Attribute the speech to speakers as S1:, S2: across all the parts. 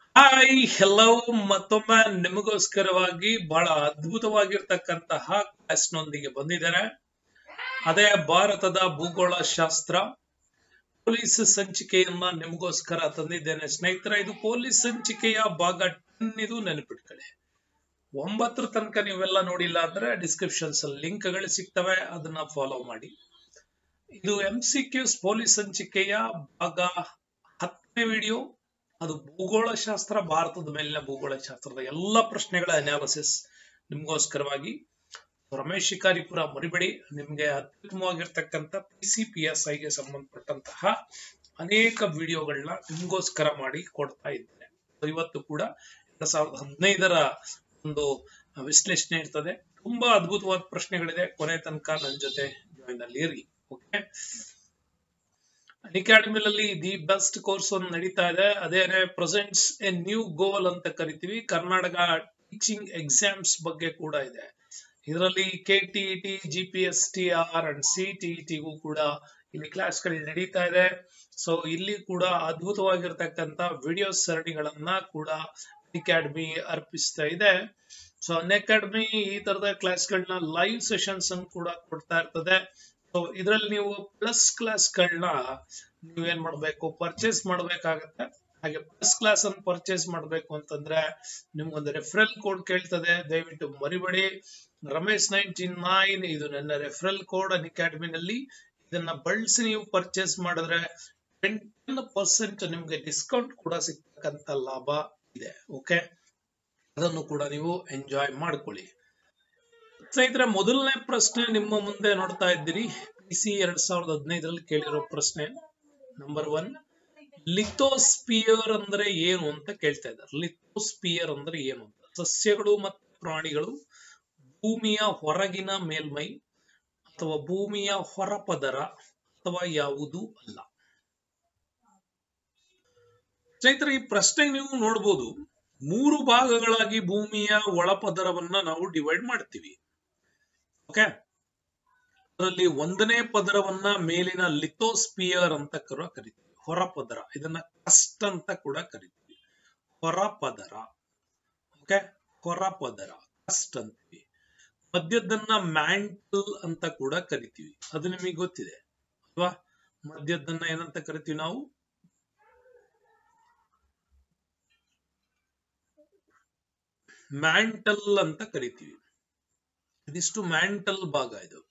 S1: Hi hello ಮತ್ತೊಮ್ಮೆ ನಿಮಗೋಸ್ಕರವಾಗಿ ಬಹಳ ಅದ್ಭುತವಾಗಿರ್ತಕ್ಕಂತಹ class ನೊಂದಿಗೆ ಬಂದಿದ್ದಾರೆ ಅದೇ ಭಾರತದ ಭೂಗೋಳ ಶಾಸ್ತ್ರ ಪೊಲೀಸ್ ಸಂಚಿಕೆಯನ್ನ ನಿಮಗೋಸ್ಕರ ತಂದಿದ್ದೇನೆ ಸ್ನೇಹಿತರೆ ಇದು ಪೊಲೀಸ್ ಸಂಚಿಕೆಯ ಭಾಗ ಟೆನ್ ಇದು ನೆನಪಿಟ್ಕೊಳ್ಳಿ ಒಂಬತ್ತರ ತನಕ ನೀವೆಲ್ಲ ನೋಡಿಲ್ಲ ಅಂದ್ರೆ ಡಿಸ್ಕ್ರಿಪ್ಷನ್ಸ್ ಲಿಂಕ್ ಗಳು ಸಿಗ್ತವೆ ಅದನ್ನ ಫಾಲೋ ಮಾಡಿ ಇದು ಎಂ ಸಿ ಕ್ಯೂಸ್ ಪೊಲೀಸ್ ಸಂಚಿಕೆಯ ಭಾಗ ಹತ್ತನೇ ವಿಡಿಯೋ ಅದು ಭೂಗೋಳ ಶಾಸ್ತ್ರ ಭಾರತದ ಮೇಲಿನ ಭೂಗೋಳ ಶಾಸ್ತ್ರದ ಎಲ್ಲ ಪ್ರಶ್ನೆಗಳ ಅನಾಲಿಸಿಸ್ ನಿಮ್ಗೋಸ್ಕರವಾಗಿ ರಮೇಶ್ ಶಿಕಾರಿಪುರ ಮರಿಬೇಡಿ ನಿಮ್ಗೆ ಅತ್ಯುತ್ತಮವಾಗಿರ್ತಕ್ಕಂಥ ಪಿ ಸಿ ಪಿ ಎಸ್ ಐಗೆ ಸಂಬಂಧಪಟ್ಟಂತಹ ಅನೇಕ ವಿಡಿಯೋಗಳನ್ನ ನಿಮ್ಗೋಸ್ಕರ ಮಾಡಿ ಕೊಡ್ತಾ ಇದ್ದೇನೆ ಇವತ್ತು ಕೂಡ ಎರಡ್ ಸಾವಿರದ ಹದಿನೈದರ ಒಂದು ವಿಶ್ಲೇಷಣೆ ಇರ್ತದೆ ತುಂಬಾ ಅದ್ಭುತವಾದ ಪ್ರಶ್ನೆಗಳಿದೆ ಕೊನೆ ತನಕ ನನ್ನ ಜೊತೆ ಜಾಯಿನ್ ಅಲ್ಲಿ ಇರಿ ಓಕೆ ಅಕಾಡೆಮಿನಲ್ಲಿ ದಿ ಬೆಸ್ಟ್ ಕೋರ್ಸ್ ಒಂದು ನಡೀತಾ ಇದೆ ಅದೇನೆ ಪ್ರೆಸೆಂಟ್ಸ್ ಎ ನ್ಯೂ ಗೋಲ್ ಅಂತ ಕರಿತೀವಿ ಕರ್ನಾಟಕ ಟೀಚಿಂಗ್ ಎಕ್ಸಾಮ್ಸ್ ಬಗ್ಗೆ ಕೂಡ ಇದೆ ಇದರಲ್ಲಿ K T T G P S T R and C T ಟಿಗೂ ಕೂಡ ಇಲ್ಲಿ ಕ್ಲಾಸ್ಗಳು ನಡೀತಾ ಇದೆ ಸೊ ಇಲ್ಲಿ ಕೂಡ ಅದ್ಭುತವಾಗಿರ್ತಕ್ಕಂಥ ವಿಡಿಯೋ ಸರಣಿಗಳನ್ನ ಕೂಡ ಅಕಾಡೆಮಿ ಅರ್ಪಿಸ್ತಾ ಇದೆ ಸೊ ಅನ್ ಅಕಾಡೆಮಿ ಈ ತರದ ಕ್ಲಾಸ್ಗಳನ್ನ ಲೈವ್ ಸೆಷನ್ಸ್ ಅನ್ನು ಕೂಡ ಕೊಡ್ತಾ ಇರ್ತದೆ ಸೊ ಇದರಲ್ಲಿ ನೀವು ಪ್ಲಸ್ ಕ್ಲಾಸ್ಗಳನ್ನ ನೀವೇನ್ ಮಾಡ್ಬೇಕು ಪರ್ಚೇಸ್ ಮಾಡ್ಬೇಕಾಗತ್ತೆ ಹಾಗೆ ಪ್ಲಸ್ ಕ್ಲಾಸ್ ಅನ್ನು ಪರ್ಚೇಸ್ ಮಾಡ್ಬೇಕು ಅಂತಂದ್ರೆ ನಿಮ್ಗೊಂದು ರೆಫರಲ್ ಕೋಡ್ ಕೇಳ್ತದೆ ದಯವಿಟ್ಟು ಮರಿಬೇಡಿ ರಮೇಶ್ ನೈನ್ಟಿ ನೈನ್ ಇದು ನನ್ನ ರೆಫರಲ್ ಕೋಡ್ ಅನ್ ಅಕಾಡೆಮಿನಲ್ಲಿ ಇದನ್ನ ಬಳಸಿ ನೀವು ಪರ್ಚೇಸ್ ಮಾಡಿದ್ರೆ ಟೆನ್ ಪರ್ಸೆಂಟ್ ನಿಮ್ಗೆ ಡಿಸ್ಕೌಂಟ್ ಕೂಡ ಸಿಗ್ತಕ್ಕಂತ ಲಾಭ ಇದೆ ಓಕೆ ಅದನ್ನು ಕೂಡ ನೀವು ಎಂಜಾಯ್ ಮಾಡ್ಕೊಳ್ಳಿ ಸ್ನೇಹಿತರೆ ಮೊದಲನೇ ಪ್ರಶ್ನೆ ನಿಮ್ಮ ಮುಂದೆ ನೋಡ್ತಾ ಇದ್ದೀರಿ ಪಿ ಸಿ ಎರಡ್ ಸಾವಿರದ ಹದಿನೈದರಲ್ಲಿ ಕೇಳಿರೋ ಪ್ರಶ್ನೆ ನಂಬರ್ ಒನ್ ಲಿಥೋಸ್ಪಿಯರ್ ಅಂದ್ರೆ ಏನು ಅಂತ ಕೇಳ್ತಾ ಇದ್ದಾರೆ ಲಿಥೋಸ್ಪಿಯರ್ ಅಂದ್ರೆ ಏನು ಅಂತ ಸಸ್ಯಗಳು ಮತ್ತು ಪ್ರಾಣಿಗಳು ಭೂಮಿಯ ಹೊರಗಿನ ಮೇಲ್ಮೈ ಅಥವಾ ಭೂಮಿಯ ಹೊರಪದರ ಅಥವಾ ಯಾವುದೂ ಅಲ್ಲ ಸ್ನೇಹಿತರೆ ಈ ಪ್ರಶ್ನೆಗೆ ನೀವು ನೋಡ್ಬೋದು ಮೂರು ಭಾಗಗಳಾಗಿ ಭೂಮಿಯ ಒಳಪದರವನ್ನ ನಾವು ಡಿವೈಡ್ ಮಾಡ್ತೀವಿ ಓಕೆ ಅದರಲ್ಲಿ ಒಂದನೇ ಪದರವನ್ನ ಮೇಲಿನ ಲಿಥೋಸ್ಪಿಯರ್ ಅಂತ ಕೂಡ ಕರಿತೀವಿ ಹೊರಪದರ ಇದನ್ನ ಕಸ್ಟ್ ಅಂತ ಕೂಡ ಕರಿತೀವಿ ಹೊರಪದರ ಓಕೆ ಹೊರಪದರ ಕಸ್ಟ್ ಅಂತೀವಿ ಮಧ್ಯದನ್ನ ಮ್ಯಾಂಟಲ್ ಅಂತ ಕೂಡ ಕರಿತೀವಿ ಅದು ನಿಮಗೆ ಗೊತ್ತಿದೆ ಅಲ್ವಾ ಮಧ್ಯದನ್ನ ಏನಂತ ಕರಿತೀವಿ ನಾವು ಮ್ಯಾಂಟಲ್ ಅಂತ ಕರಿತೀವಿ ಇದಿಷ್ಟು ಮ್ಯಾಂಟಲ್ ಭಾಗ ಇದು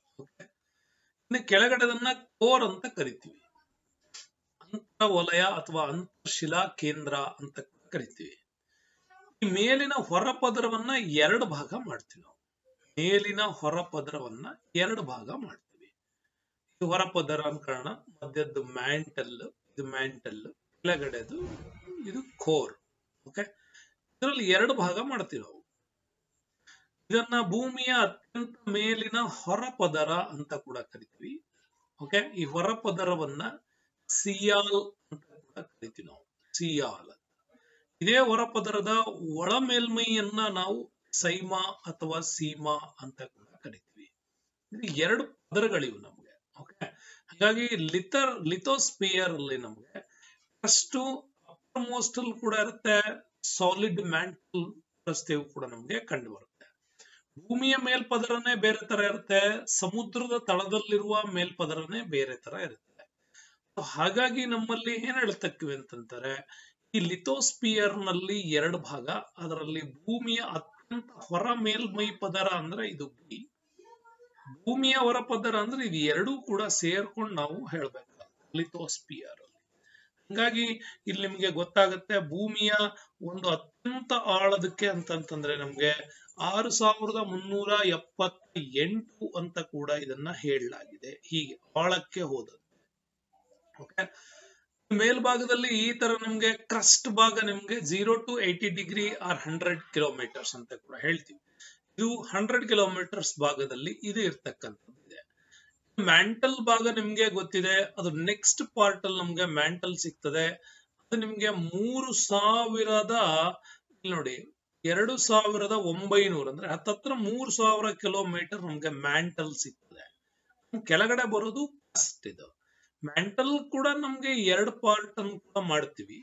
S1: ಇನ್ನು ಕೆಳಗಡೆದನ್ನ ಕೋರ್ ಅಂತ ಕರಿತೀವಿ ಅಂತರ ವಲಯ ಅಥವಾ ಅಂತರ್ಶಿಲಾ ಕೇಂದ್ರ ಅಂತ ಕರಿತೀವಿ ಈ ಮೇಲಿನ ಹೊರಪದರವನ್ನ ಎರಡು ಭಾಗ ಮಾಡ್ತೀವಿ ನಾವು ಮೇಲಿನ ಹೊರಪದರವನ್ನ ಎರಡು ಭಾಗ ಮಾಡ್ತೀವಿ ಇದು ಹೊರಪದರ ಅನ್ಕೋಣ ಮಧ್ಯದ್ದು ಮ್ಯಾಂಟಲ್ ಇದು ಮ್ಯಾಂಟಲ್ ಕೆಳಗಡೆದು ಇದು ಕೋರ್ ಓಕೆ ಇದರಲ್ಲಿ ಎರಡು ಭಾಗ ಮಾಡ್ತೀವಿ ನಾವು ಇದನ್ನ ಭೂಮಿಯ ಅತ್ಯಂತ ಮೇಲಿನ ಹೊರಪದರ ಅಂತ ಕೂಡ ಕರಿತೀವಿ ಓಕೆ ಈ ಹೊರಪದರವನ್ನ ಸಿಯಾಲ್ ಅಂತ ಕೂಡ ಕರಿತೀವಿ ನಾವು ಸಿಯಾಲ್ ಇದೇ ಹೊರಪದರದ ಒಳ ಮೇಲ್ಮೈಯನ್ನ ನಾವು ಸೈಮಾ ಅಥವಾ ಸೀಮಾ ಅಂತ ಕೂಡ ಕರಿತೀವಿ ಇದು ಎರಡು ಪದರಗಳಿವು ನಮಗೆ ಓಕೆ ಹಾಗಾಗಿ ಲಿಥರ್ ಲಿಥೋಸ್ಪಿಯರ್ ಅಲ್ಲಿ ನಮಗೆ ಫಸ್ಟ್ ಅಪ್ಪರ್ ಮೋಸ್ಟ್ ಅಲ್ಲಿ ಕೂಡ ಇರುತ್ತೆ ಸಾಲಿಡ್ ಮ್ಯಾಂಟಲ್ ರಸ್ತೆಯು ಕೂಡ ನಮಗೆ ಕಂಡು ಬರುತ್ತೆ ಭೂಮಿಯ ಮೇಲ್ಪದರನೇ ಬೇರೆ ತರ ಇರುತ್ತೆ ಸಮುದ್ರದ ತಳದಲ್ಲಿರುವ ಮೇಲ್ಪದರನೇ ಬೇರೆ ತರ ಇರುತ್ತೆ ಹಾಗಾಗಿ ನಮ್ಮಲ್ಲಿ ಏನ್ ಹೇಳ್ತಕ್ಕಿವಿ ಅಂತಂತಾರೆ ಈ ಲಿಥೋಸ್ಪಿಯರ್ ನಲ್ಲಿ ಎರಡು ಭಾಗ ಅದರಲ್ಲಿ ಭೂಮಿಯ ಅತ್ಯಂತ ಹೊರ ಮೇಲ್ಮೈ ಪದರ ಅಂದ್ರೆ ಇದು ಬಿ ಭೂಮಿಯ ಹೊರ ಪದರ ಅಂದ್ರೆ ಇದು ಎರಡೂ ಕೂಡ ಸೇರ್ಕೊಂಡು ನಾವು ಹೇಳ್ಬೇಕು ಲಿಥೋಸ್ಪಿಯರ್ ಹಂಗಾಗಿ ಇಲ್ಲಿ ನಿಮ್ಗೆ ಗೊತ್ತಾಗುತ್ತೆ ಭೂಮಿಯ ಒಂದು ಅತ್ಯಂತ ಆಳದಕ್ಕೆ ಅಂತಂತಂದ್ರೆ ನಮ್ಗೆ ಆರು ಸಾವಿರದ ಮುನ್ನೂರ ಎಪ್ಪತ್ತ ಎಂಟು ಅಂತ ಕೂಡ ಇದನ್ನ ಹೇಳಲಾಗಿದೆ ಹೀಗೆ ಆಳಕ್ಕೆ ಹೋದದ್ದು ಓಕೆ ಮೇಲ್ಭಾಗದಲ್ಲಿ ಈ ತರ ನಿಮ್ಗೆ ಕ್ರಸ್ಟ್ ಭಾಗ ನಿಮ್ಗೆ zero to eighty degree or hundred kilometers ಅಂತ ಕೂಡ ಹೇಳ್ತೀವಿ ಇದು ಹಂಡ್ರೆಡ್ ಕಿಲೋಮೀಟರ್ಸ್ ಭಾಗದಲ್ಲಿ ಇದು ಇರ್ತಕ್ಕಂಥದ್ದು ಇದೆ ಮ್ಯಾಂಟಲ್ ಭಾಗ ನಿಮ್ಗೆ ಗೊತ್ತಿದೆ ಅದು ನೆಕ್ಸ್ಟ್ ಪಾರ್ಟ್ ಅಲ್ಲಿ ನಮ್ಗೆ ಮ್ಯಾಂಟಲ್ ಸಿಗ್ತದೆ ಅದು ನಿಮ್ಗೆ ಮೂರು ಸಾವಿರದ ನೋಡಿ ಎರಡು ಸಾವಿರದ ಒಂಬೈನೂರು ಅಂದ್ರೆ ಹತ್ತತ್ರ ಮೂರು ಸಾವಿರ ಕಿಲೋಮೀಟರ್ ನಮ್ಗೆ ಮ್ಯಾಂಟಲ್ ಸಿಗ್ತದೆ ಕೆಳಗಡೆ ಬರೋದು ಫಸ್ಟ್ ಇದು ಮ್ಯಾಂಟಲ್ ಕೂಡ ನಮ್ಗೆ ಎರಡು ಪಾರ್ಟ್ ಅನ್ನು ಕೂಡ ಮಾಡ್ತೀವಿ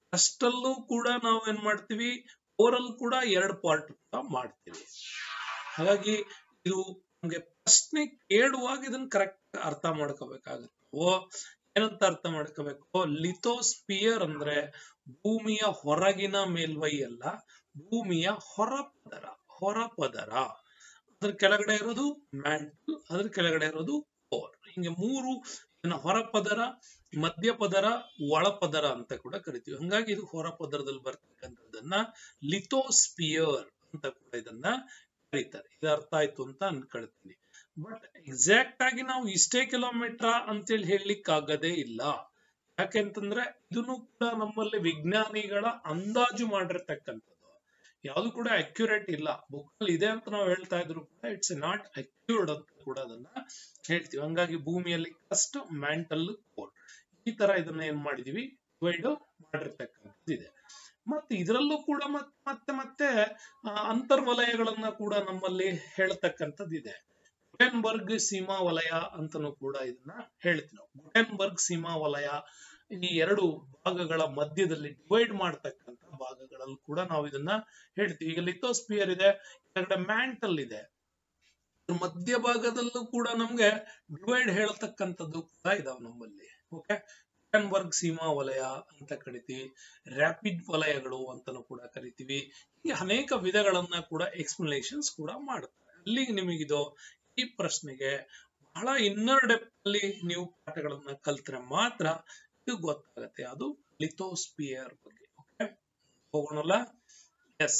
S1: ಅಷ್ಟಲ್ಲೂ ಕೂಡ ನಾವು ಏನ್ ಮಾಡ್ತೀವಿ ಓರಲ್ ಕೂಡ ಎರಡು ಪಾರ್ಟ್ ಕೂಡ ಮಾಡ್ತೀವಿ ಹಾಗಾಗಿ ಇದು ನಮ್ಗೆ ಪ್ರಶ್ನೆ ಕೇಳುವಾಗ ಇದನ್ನ ಕರೆಕ್ಟ್ ಅರ್ಥ ಮಾಡ್ಕೋಬೇಕಾಗುತ್ತೆ ಓ ಏನಂತ ಅರ್ಥ ಮಾಡ್ಕೋಬೇಕು ಲಿಥೋಸ್ಪಿಯರ್ ಅಂದ್ರೆ ಭೂಮಿಯ ಹೊರಗಿನ ಮೇಲ್ಮೈ ಅಲ್ಲ ಭೂಮಿಯ ಹೊರ ಪದರ ಹೊರ ಪದರ ಅದ್ರ ಕೆಳಗಡೆ ಇರೋದು ಮ್ಯಾಂಟಲ್ ಅದ್ರ ಕೆಳಗಡೆ ಇರೋದು ಕೋರ್ ಹಿಂಗೆ ಮೂರು ಇದನ್ನ ಹೊರ ಪದರ ಮಧ್ಯ ಪದರ ಒಳ ಪದರ ಅಂತ ಕೂಡ ಕರಿತೀವಿ ಹಂಗಾಗಿ ಇದು ಹೊರ ಪದರದಲ್ಲಿ ಬರ್ತಕ್ಕಂಥದ್ದನ್ನ ಲಿಥೋಸ್ಪಿಯರ್ ಅಂತ ಕೂಡ ಇದನ್ನ ಕರೀತಾರೆ ಇದು ಅರ್ಥ ಆಯ್ತು ಅಂತ ಅನ್ಕೊಳ್ತೀನಿ ಬಟ್ ಎಕ್ಸಾಕ್ಟ್ ಆಗಿ ನಾವು ಇಷ್ಟೇ ಕಿಲೋಮೀಟರ್ ಅಂತೇಳಿ ಹೇಳಲಿಕ್ಕೆ ಆಗದೇ ಇಲ್ಲ ಯಾಕೆಂತಂದ್ರೆ ಇದನ್ನು ಕೂಡ ನಮ್ಮಲ್ಲಿ ವಿಜ್ಞಾನಿಗಳ ಅಂದಾಜು ಮಾಡಿರ್ತಕ್ಕಂಥದ್ದು ಯಾವುದು ಕೂಡ ಅಕ್ಯುರೇಟ್ ಇಲ್ಲ ಬುಕ್ ಅಲ್ಲಿ ಇದೆ ಅಂತ ನಾವು ಹೇಳ್ತಾ ಇದ್ರು ಕೂಡ ಇಟ್ಸ್ ನಾಟ್ ಅಕ್ಯೂರ್ಡ್ ಅಂತ ಕೂಡ ಅದನ್ನ ಹೇಳ್ತೀವಿ ಹಂಗಾಗಿ ಭೂಮಿಯಲ್ಲಿ ಕಸ್ಟ್ ಮ್ಯಾಂಟಲ್ ಕೋರ್ ಈ ತರ ಇದನ್ನ ಏನ್ ಮಾಡಿದೀವಿ ಡಿವೈಡ್ ಮಾಡಿರ್ತಕ್ಕಂಥದ್ದು ಇದೆ ಮತ್ತೆ ಇದರಲ್ಲೂ ಕೂಡ ಮತ್ತೆ ಮತ್ತೆ ಮತ್ತೆ ಆ, ಅಂತರ್ವಲಯಗಳನ್ನ ಕೂಡ ನಮ್ಮಲ್ಲಿ ಹೇಳ್ತಕ್ಕಂಥದ್ದು ಇದೆ ಗುಟೆನ್ಬರ್ಗ್ ಸೀಮಾ ವಲಯ ಅಂತನೂ ಕೂಡ ಇದನ್ನ ಹೇಳ್ತೀವಿ ನಾವು ಗುಟೆನ್ಬರ್ಗ್ ಸೀಮಾ ವಲಯ ಈ ಎರಡು ಭಾಗಗಳ ಮಧ್ಯದಲ್ಲಿ ಡಿವೈಡ್ ಮಾಡ್ತಕ್ಕಂಥ ಭಾಗಗಳಲ್ಲಿ ಕೂಡ ನಾವು ಇದನ್ನ ಹೇಳ್ತೀವಿ ಈಗ ಲಿಥೋಸ್ಪಿಯರ್ ಇದೆ ಕೆಳಗಡೆ ಮ್ಯಾಂಟಲ್ ಇದೆ ಇದ್ರ ಮಧ್ಯ ಭಾಗದಲ್ಲೂ ಕೂಡ ನಮ್ಗೆ ಡಿವೈಡ್ ಹೇಳ್ತಕ್ಕಂಥದ್ದು ಕೂಡ ಇದಾವೆ ನಮ್ಮಲ್ಲಿ ಓಕೆ ಗುಟೆನ್ಬರ್ಗ್ ಸೀಮಾ ವಲಯ ಅಂತ ಕರಿತೀವಿ ರ್ಯಾಪಿಡ್ ವಲಯಗಳು ಅಂತಾನು ಕೂಡ ಕರಿತೀವಿ ಈ ಅನೇಕ ವಿಧಗಳನ್ನ ಕೂಡ ಎಕ್ಸ್ಪ್ಲನೇಷನ್ಸ್ ಕೂಡ ಮಾಡ್ತಾರೆ ಅಲ್ಲಿಗೆ ನಿಮಗಿದು ಈ ಪ್ರಶ್ನೆಗೆ ಬಹಳ ಇನ್ನರ್ ಡೆಪ್ತ್ ಅಲ್ಲಿ ನೀವು ಪಾಠಗಳನ್ನ ಕಲ್ತ್ರೆ ಮಾತ್ರ ಇದು ಗೊತ್ತಾಗತ್ತೆ ಅದು ಲಿಥೋಸ್ಪಿಯರ್ ಬಗ್ಗೆ ಓಕೆ ಹೋಗೋಣಲ್ಲ ಎಸ್